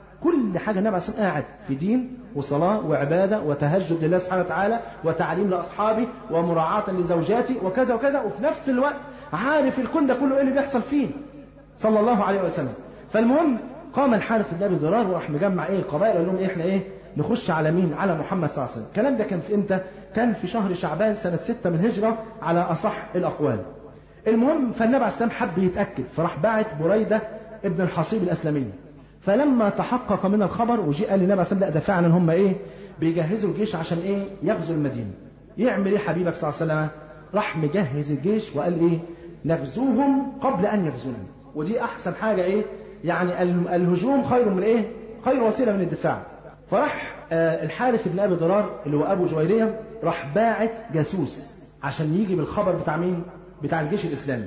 كل حاجه النبي عليه السلام قاعد في دين وصلاة وعبادة وتهجد لله سبحانه وتعالى وتعليم لأصحابه ومراعاة لزوجاته وكذا وكذا وفي نفس الوقت عارف الكون ده كله ايه اللي بيحصل فيه صلى الله عليه وسلم فالمهم قام الحارث بن ابي ضرار وراح مجمع ايه القبائل قال لهم ايه احنا ايه نخش على مين على محمد صلى الله عليه وسلم الكلام ده كان في امتى كان في شهر شعبان سنة ستة من الهجرة على أصح الأقوال المهم فالنبي عليه السلام حب يتأكد فراح باعت بريدة ابن الحصيب الأسلمي فلما تحقق من الخبر وجي قال للنبي عليه السلام لا ده فعلا هم ايه بيجهزوا الجيش عشان ايه يغزو المدينه يعمل ايه حبيبك صلى الله عليه وسلم راح مجهز الجيش وقال ايه نغزوهم قبل ان يغزونا ودي احسن حاجه ايه يعني الهجوم خير من ايه خير وسيله من الدفاع فراح آه الحارث بن ابي ضرار اللي هو ابو جويريه راح باعت جاسوس عشان يجي بالخبر بتاع مين بتاع الجيش الاسلامي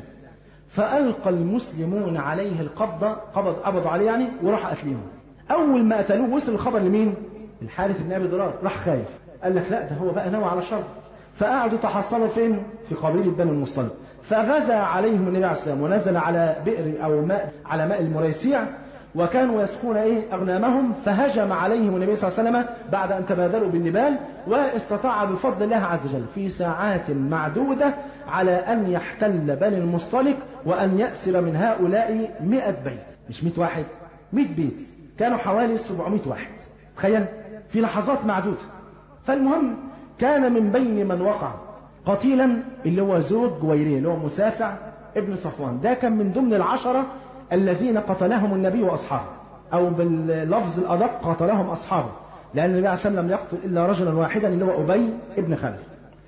فألقى المسلمون عليه القبضة قبض قبضوا عليه يعني وراح قتلهم أول ما قتلوه وصل الخبر لمين؟ الحارث بن أبي ضرار راح خايف قال لك لا ده هو بقى نوى على الشر فقعدوا تحصلوا فين؟ في قبيلة بني المصطلق فغزا عليهم النبي عليه السلام ونزل على بئر أو ماء على ماء المريسيع وكانوا يسقون ايه اغنامهم فهجم عليهم النبي صلى الله عليه وسلم بعد ان تبادلوا بالنبال واستطاع بفضل الله عز وجل في ساعات معدوده على ان يحتل بني المصطلق وان ياسر من هؤلاء 100 بيت مش 100 واحد 100 بيت كانوا حوالي 700 واحد تخيل في لحظات معدوده فالمهم كان من بين من وقع قتيلا اللي هو زوج جويريه اللي هو مسافع ابن صفوان ده كان من ضمن العشره الذين قتلهم النبي واصحابه او باللفظ الادق قتلهم اصحابه لان النبي عليه الصلاه والسلام لم يقتل الا رجلا واحدا اللي هو ابي ابن خلف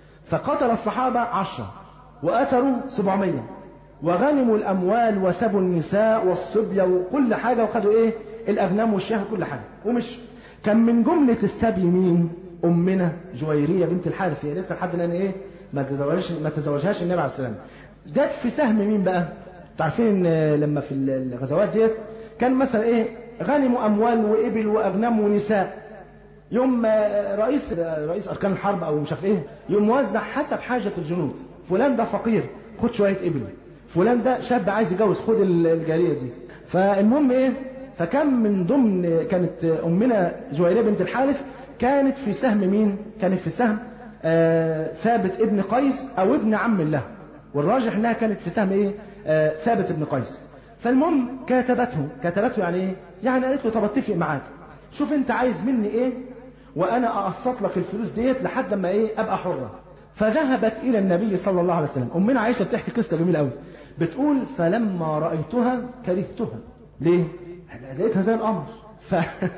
فقتل الصحابه عشرة واسروا سبعمية وغنموا الاموال وسبوا النساء والصبية وكل حاجه وخدوا ايه الاغنام والشاه وكل حاجه ومش كان من جمله السبي مين امنا جويريه بنت الحارث هي لسه لحد الان ايه ما تزوجهاش ما تزوجهاش النبي عليه السلام جت في سهم مين بقى عارفين لما في الغزوات ديت كان مثلا ايه غنموا اموال وابل واغنام ونساء يوم رئيس رئيس اركان الحرب او مش عارف ايه يوم موزع حسب حاجه الجنود فلان ده فقير خد شويه ابل فلان ده شاب عايز يتجوز خد الجاريه دي فالمهم ايه فكان من ضمن كانت امنا جويريه بنت الحارث كانت في سهم مين كانت في سهم آه ثابت ابن قيس او ابن عم له والراجح انها كانت في سهم ايه آه ثابت بن قيس فالمهم كاتبته كاتبته يعني ايه يعني قالت له طب اتفق معاك شوف انت عايز مني ايه وانا اقسط لك الفلوس ديت لحد ما ايه ابقى حره فذهبت الى النبي صلى الله عليه وسلم امنا عائشه بتحكي قصه جميله قوي بتقول فلما رايتها كرهتها ليه لقيتها زي القمر ف...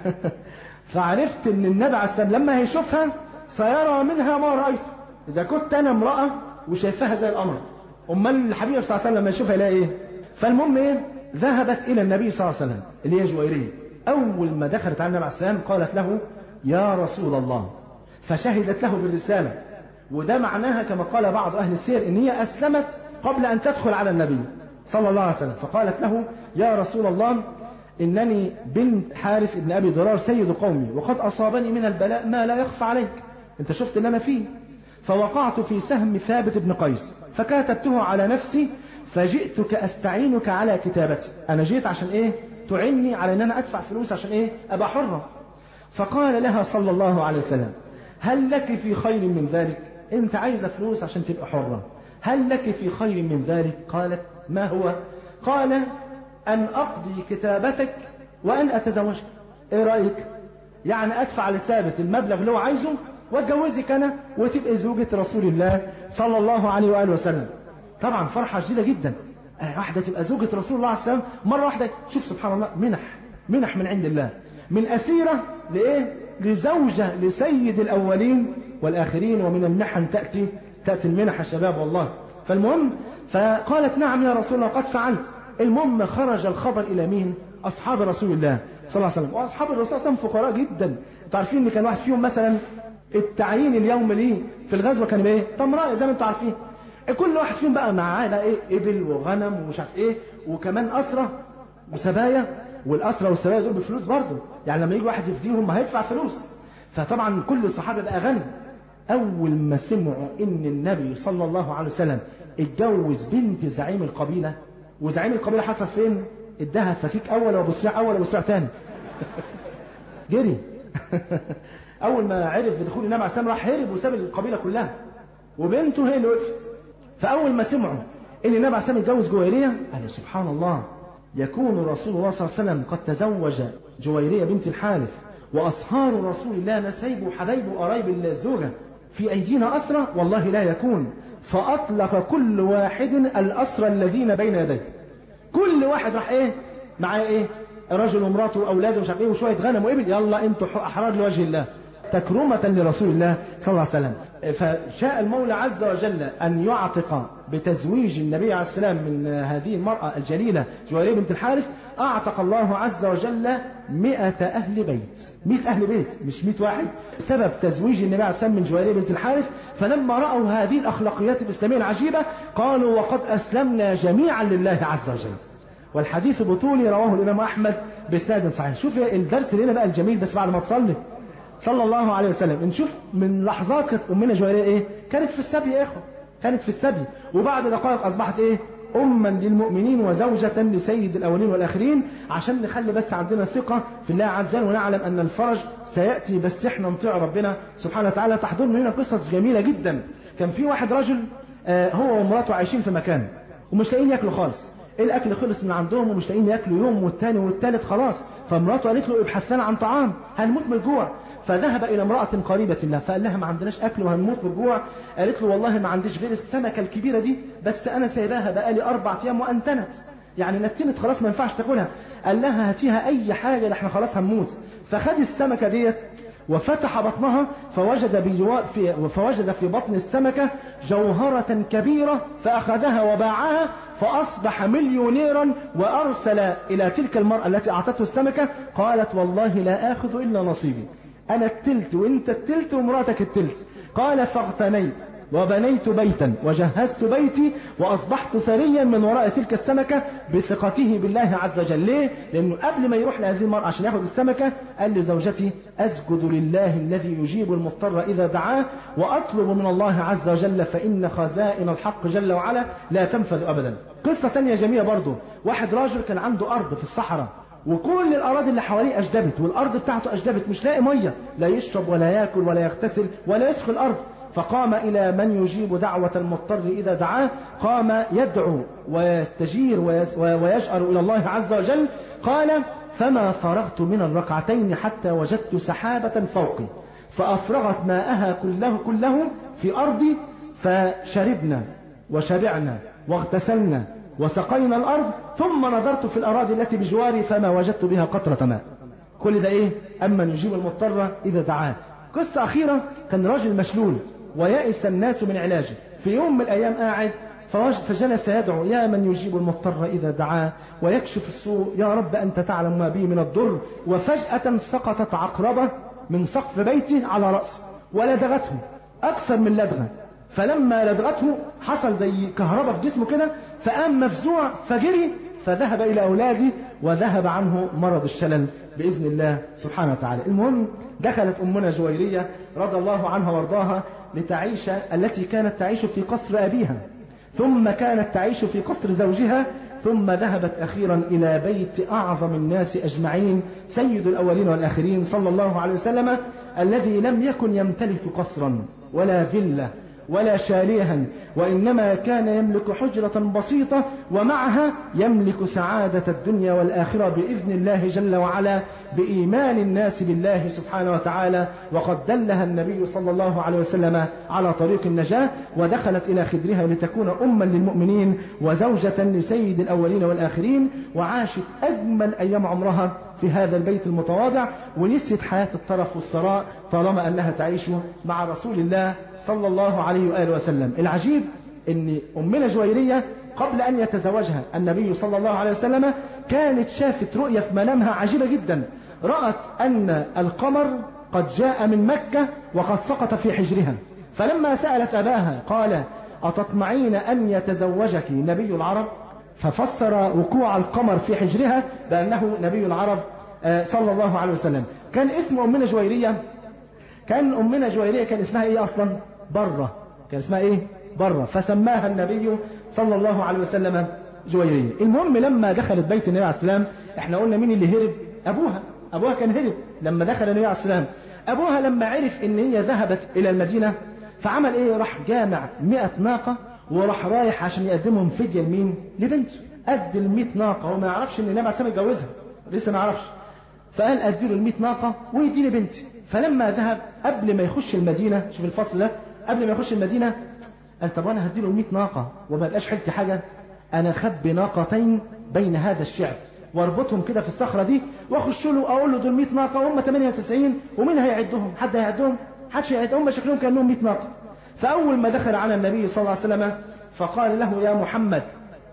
فعرفت ان النبي عليه السلام لما هيشوفها سيرى منها ما رايت اذا كنت انا امراه وشايفاها زي القمر امال الحبيب صلى الله عليه وسلم لما يشوفها يلاقي ايه فالمهم ايه ذهبت الى النبي صلى الله عليه وسلم اللي هي جويريه اول ما دخلت على النبي عليه السلام قالت له يا رسول الله فشهدت له بالرساله وده معناها كما قال بعض اهل السير ان هي اسلمت قبل ان تدخل على النبي صلى الله عليه وسلم فقالت له يا رسول الله إنني بنت حارث ابن أبي ضرار سيد قومي وقد أصابني من البلاء ما لا يخفى عليك أنت شفت اللي أنا فيه فوقعت في سهم ثابت بن قيس فكاتبته على نفسي فجئتك أستعينك على كتابتي أنا جيت عشان إيه تعني على أن أنا أدفع فلوس عشان إيه أبقى حرة فقال لها صلى الله عليه وسلم هل لك في خير من ذلك أنت عايزة فلوس عشان تبقى حرة هل لك في خير من ذلك قالت ما هو قال أن أقضي كتابتك وأن أتزوجك إيه رأيك يعني أدفع لثابت المبلغ اللي هو عايزه واتجوزك أنا وتبقى زوجة رسول الله صلى الله عليه وآله وسلم طبعا فرحة شديدة جدا واحدة تبقى زوجة رسول الله عليه السلام مرة واحدة شوف سبحان الله منح منح من عند الله من أسيرة لإيه لزوجة لسيد الأولين والآخرين ومن المحن تأتي تأتي المنح الشباب والله فالمهم فقالت نعم يا رسول الله قد فعلت المهم خرج الخبر إلى مين أصحاب رسول الله صلى الله عليه وسلم وأصحاب الرسول صلى الله عليه وسلم فقراء جدا انتوا عارفين ان كان واحد فيهم مثلا التعيين اليوم ليه في الغزوة كان بايه تمراء زي ما انتوا عارفين كل واحد فيهم بقى معاه بقى ايه ابل وغنم ومش عارف ايه وكمان اسرة وسبايا والاسرة والسبايا دول بفلوس برضه يعني لما يجي واحد يفديهم هيدفع فلوس فطبعا كل الصحابة بقى غني اول ما سمعوا ان النبي صلى الله عليه وسلم اتجوز بنت زعيم القبيلة وزعيم القبيلة حصل فين اداها فكيك اول وبصيع اول وبصيع تاني جري اول ما عرف بدخول النبي عليه السلام راح هرب وساب القبيلة كلها وبنته هي اللي وقفت فاول ما سمعوا ان النبي عليه السلام اتجوز جويرية قالوا سبحان الله يكون رسول الله صلى الله عليه وسلم قد تزوج جويرية بنت الحارث واصهار رسول الله نسيب وحبايب وقرايب الزوجة في ايدينا اسرى والله لا يكون فأطلق كل واحد الأسرى الذين بين يديه كل واحد راح إيه معاه إيه رجل ومراته وأولاده ومش عارف إيه وشوية غنم وإبل يلا أنتوا أحرار لوجه الله تكرمة لرسول الله صلى الله عليه وسلم فشاء المولى عز وجل أن يعتق بتزويج النبي عليه السلام من هذه المرأة الجليلة جويرية بنت الحارث أعتق الله عز وجل مئة أهل بيت مئة أهل بيت مش مئة واحد سبب تزويج النبي عليه السلام من جويرية بنت الحارث فلما رأوا هذه الأخلاقيات الإسلامية العجيبة قالوا وقد أسلمنا جميعا لله عز وجل والحديث بطولي رواه الإمام أحمد بإسناد صحيح شوف الدرس اللي هنا بقى الجميل بس بعد ما تصلي صلى الله عليه وسلم نشوف من لحظات كانت أمنا جويرية إيه كانت في السبي يا إخوة كانت في السبي وبعد دقائق أصبحت إيه أما للمؤمنين وزوجة لسيد الأولين والآخرين عشان نخلي بس عندنا ثقة في الله عز وجل ونعلم أن الفرج سيأتي بس إحنا نطيع ربنا سبحانه وتعالى تحضرنا هنا قصص جميلة جدا كان في واحد رجل آه هو ومراته عايشين في مكان ومش لاقيين ياكلوا خالص الاكل خلص من عندهم ومش لاقيين ياكلوا يوم والتاني والتالت خلاص فمراته قالت له ابحث لنا عن طعام هنموت من الجوع فذهب إلى امرأة قريبة له فقال لها ما عندناش أكل وهنموت بالجوع قالت له والله ما عنديش غير السمكة الكبيرة دي بس أنا سايباها بقالي أربع أيام وأنتنت يعني نتنت خلاص ما ينفعش تاكلها قال لها هاتيها أي حاجة ده احنا خلاص هنموت فخد السمكة ديت وفتح بطنها فوجد في فوجد في بطن السمكة جوهرة كبيرة فأخذها وباعها فأصبح مليونيرا وأرسل إلى تلك المرأة التي أعطته السمكة قالت والله لا آخذ إلا نصيبي أنا التلت وإنت التلت ومراتك التلت قال فاغتنيت وبنيت بيتا وجهزت بيتي وأصبحت ثريا من وراء تلك السمكة بثقته بالله عز وجل ليه؟ لأنه قبل ما يروح لهذه المرأة عشان ياخد السمكة قال لزوجتي أسجد لله الذي يجيب المضطر إذا دعاه وأطلب من الله عز وجل فإن خزائن الحق جل وعلا لا تنفذ أبدا قصة تانية جميلة برضو واحد راجل كان عنده أرض في الصحراء وكل الأراضي اللي حواليه أجدبت والأرض بتاعته أجدبت مش لاقي مية لا يشرب ولا يأكل ولا يغتسل ولا يسقي الأرض فقام إلى من يجيب دعوة المضطر إذا دعاه قام يدعو ويستجير ويجأر إلى الله عز وجل قال فما فرغت من الركعتين حتى وجدت سحابة فوقي فأفرغت ماءها كله كله في أرضي فشربنا وشبعنا واغتسلنا وسقينا الأرض ثم نظرت في الأراضي التي بجواري فما وجدت بها قطرة ماء كل ده إيه أما يجيب المضطر إذا دعاه قصة أخيرة كان راجل مشلول ويأس الناس من علاجه في يوم من الأيام قاعد فجلس يدعو يا من يجيب المضطر إذا دعاه ويكشف السوء يا رب أنت تعلم ما بي من الضر وفجأة سقطت عقربة من سقف بيتي على رأسه ولدغته أكثر من لدغة فلما لدغته حصل زي كهرباء في جسمه كده فقام مفزوع فجري فذهب إلى أولاده وذهب عنه مرض الشلل بإذن الله سبحانه وتعالى المهم دخلت أمنا جويرية رضي الله عنها وارضاها لتعيش التي كانت تعيش في قصر أبيها ثم كانت تعيش في قصر زوجها ثم ذهبت أخيرا إلى بيت أعظم الناس أجمعين سيد الأولين والآخرين صلى الله عليه وسلم الذي لم يكن يمتلك قصرا ولا فيلا ولا شاليها وإنما كان يملك حجرة بسيطة ومعها يملك سعادة الدنيا والآخرة بإذن الله جل وعلا بإيمان الناس بالله سبحانه وتعالى وقد دلها النبي صلى الله عليه وسلم على طريق النجاة ودخلت إلى خدرها لتكون أما للمؤمنين وزوجة لسيد الأولين والآخرين وعاشت أجمل أيام عمرها في هذا البيت المتواضع ونسيت حياة الطرف والثراء طالما أنها تعيش مع رسول الله صلى الله عليه وآله وسلم العجيب أن أمنا جويرية قبل أن يتزوجها النبي صلى الله عليه وسلم كانت شافت رؤية في منامها عجيبة جدا رأت أن القمر قد جاء من مكة وقد سقط في حجرها فلما سألت أباها قال أتطمعين أن يتزوجك نبي العرب ففسر وقوع القمر في حجرها بأنه نبي العرب صلى الله عليه وسلم كان اسم أمنا جويرية كان أمنا جويرية كان اسمها إيه أصلا برة كان اسمها إيه برة فسماها النبي صلى الله عليه وسلم جويرية المهم لما دخلت بيت النبي عليه السلام احنا قلنا مين اللي هرب أبوها أبوها كان هرب لما دخل النبي عليه السلام أبوها لما عرف إن هي ذهبت إلى المدينة فعمل إيه راح جامع مئة ناقة وراح رايح عشان يقدمهم فدية لمين لبنته قد ال ناقة وما يعرفش إن النبي عليه السلام اتجوزها لسه ما يعرفش فقال أديله ال ناقة ويديني بنتي فلما ذهب قبل ما يخش المدينة شوف الفصل ده قبل ما يخش المدينة قال طب أنا هديله ال ناقة وما بقاش حلت حاجة أنا خبي ناقتين بين هذا الشعب واربطهم كده في الصخرة دي واخش له اقول له دول 100 ناقة وهم 98 ومين هيعدهم حد هيعدهم حدش هيعدهم هم شكلهم كانهم 100 ناقة فاول ما دخل على النبي صلى الله عليه وسلم فقال له يا محمد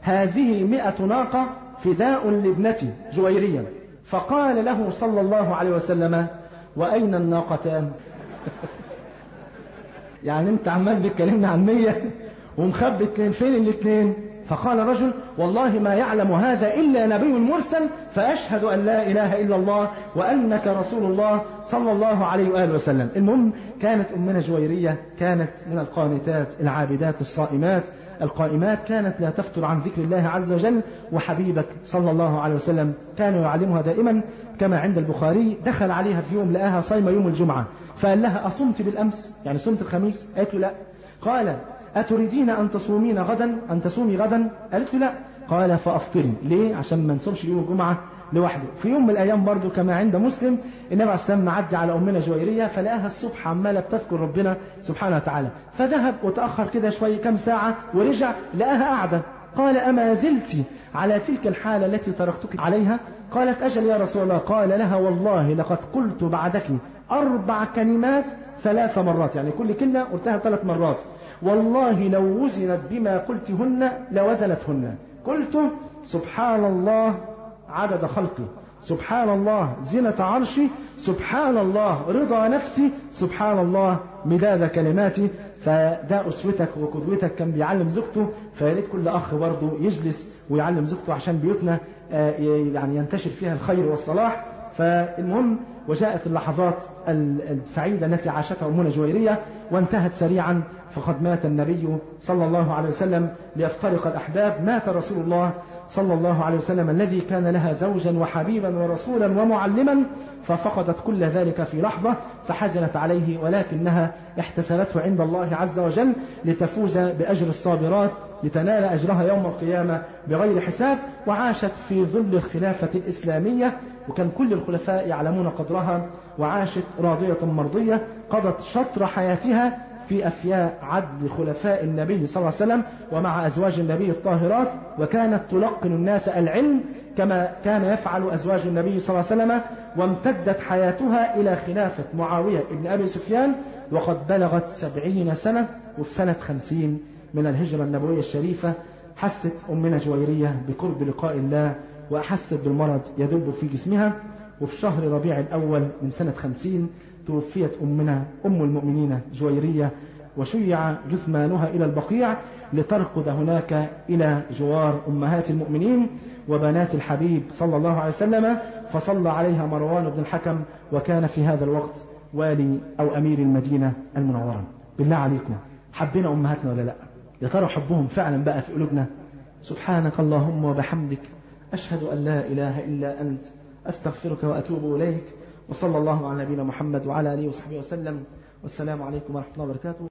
هذه 100 ناقة فداء لابنتي جويرية فقال له صلى الله عليه وسلم واين الناقتان يعني انت عمال بتكلمنا عن 100 ومخبي اتنين فين الاثنين فقال رجل والله ما يعلم هذا إلا نبي مرسل فأشهد أن لا إله إلا الله وأنك رسول الله صلى الله عليه وآله وسلم المهم كانت أمنا جويرية كانت من القانتات العابدات الصائمات القائمات كانت لا تفتر عن ذكر الله عز وجل وحبيبك صلى الله عليه وسلم كان يعلمها دائما كما عند البخاري دخل عليها في يوم لقاها صايمة يوم الجمعة فقال لها أصمت بالأمس يعني صمت الخميس قالت له لا قال أتريدين أن تصومين غدا أن تصومي غدا قالت له لا قال فأفطري ليه عشان ما نصومش يوم الجمعة لوحده في يوم من الأيام برضو كما عند مسلم النبي عليه السلام معدي على أمنا جويرية فلقاها الصبح عمالة بتذكر ربنا سبحانه وتعالى فذهب وتأخر كده شوية كم ساعة ورجع لقاها قاعدة قال أما زلت على تلك الحالة التي تركتك عليها قالت أجل يا رسول الله قال لها والله لقد قلت بعدك أربع كلمات ثلاث مرات يعني كل كلمة قلتها ثلاث مرات والله لو وزنت بما قلتهن لوزنتهن قلت سبحان الله عدد خلقي سبحان الله زنة عرشي سبحان الله رضا نفسي سبحان الله مداد كلماتي فده أسوتك وقدوتك كان بيعلم زوجته فياريت كل أخ برضه يجلس ويعلم زوجته عشان بيوتنا يعني ينتشر فيها الخير والصلاح فالمهم وجاءت اللحظات السعيدة التي عاشتها أمنا جويرية وانتهت سريعا فقد مات النبي صلى الله عليه وسلم ليفترق الأحباب مات رسول الله صلى الله عليه وسلم الذي كان لها زوجا وحبيبا ورسولا ومعلما ففقدت كل ذلك في لحظة فحزنت عليه ولكنها احتسبته عند الله عز وجل لتفوز بأجر الصابرات لتنال أجرها يوم القيامة بغير حساب وعاشت في ظل الخلافة الإسلامية وكان كل الخلفاء يعلمون قدرها وعاشت راضية مرضية قضت شطر حياتها في أفياء عدل خلفاء النبي صلى الله عليه وسلم ومع أزواج النبي الطاهرات وكانت تلقن الناس العلم كما كان يفعل أزواج النبي صلى الله عليه وسلم وامتدت حياتها إلى خلافة معاوية بن أبي سفيان وقد بلغت سبعين سنة وفي سنة خمسين من الهجرة النبوية الشريفة حست أمنا جويرية بقرب لقاء الله وأحست بالمرض يدب في جسمها وفي شهر ربيع الأول من سنة خمسين توفيت أمنا أم المؤمنين جويرية وشيع جثمانها إلى البقيع لترقد هناك إلى جوار أمهات المؤمنين وبنات الحبيب صلى الله عليه وسلم فصلى عليها مروان بن الحكم وكان في هذا الوقت والي أو أمير المدينة المنورة بالله عليكم حبينا أمهاتنا ولا لا يا ترى حبهم فعلا بقى في قلوبنا سبحانك اللهم وبحمدك أشهد أن لا إله إلا أنت أستغفرك وأتوب إليك وصلى الله على نبينا محمد وعلى آله وصحبه وسلم والسلام عليكم ورحمة الله وبركاته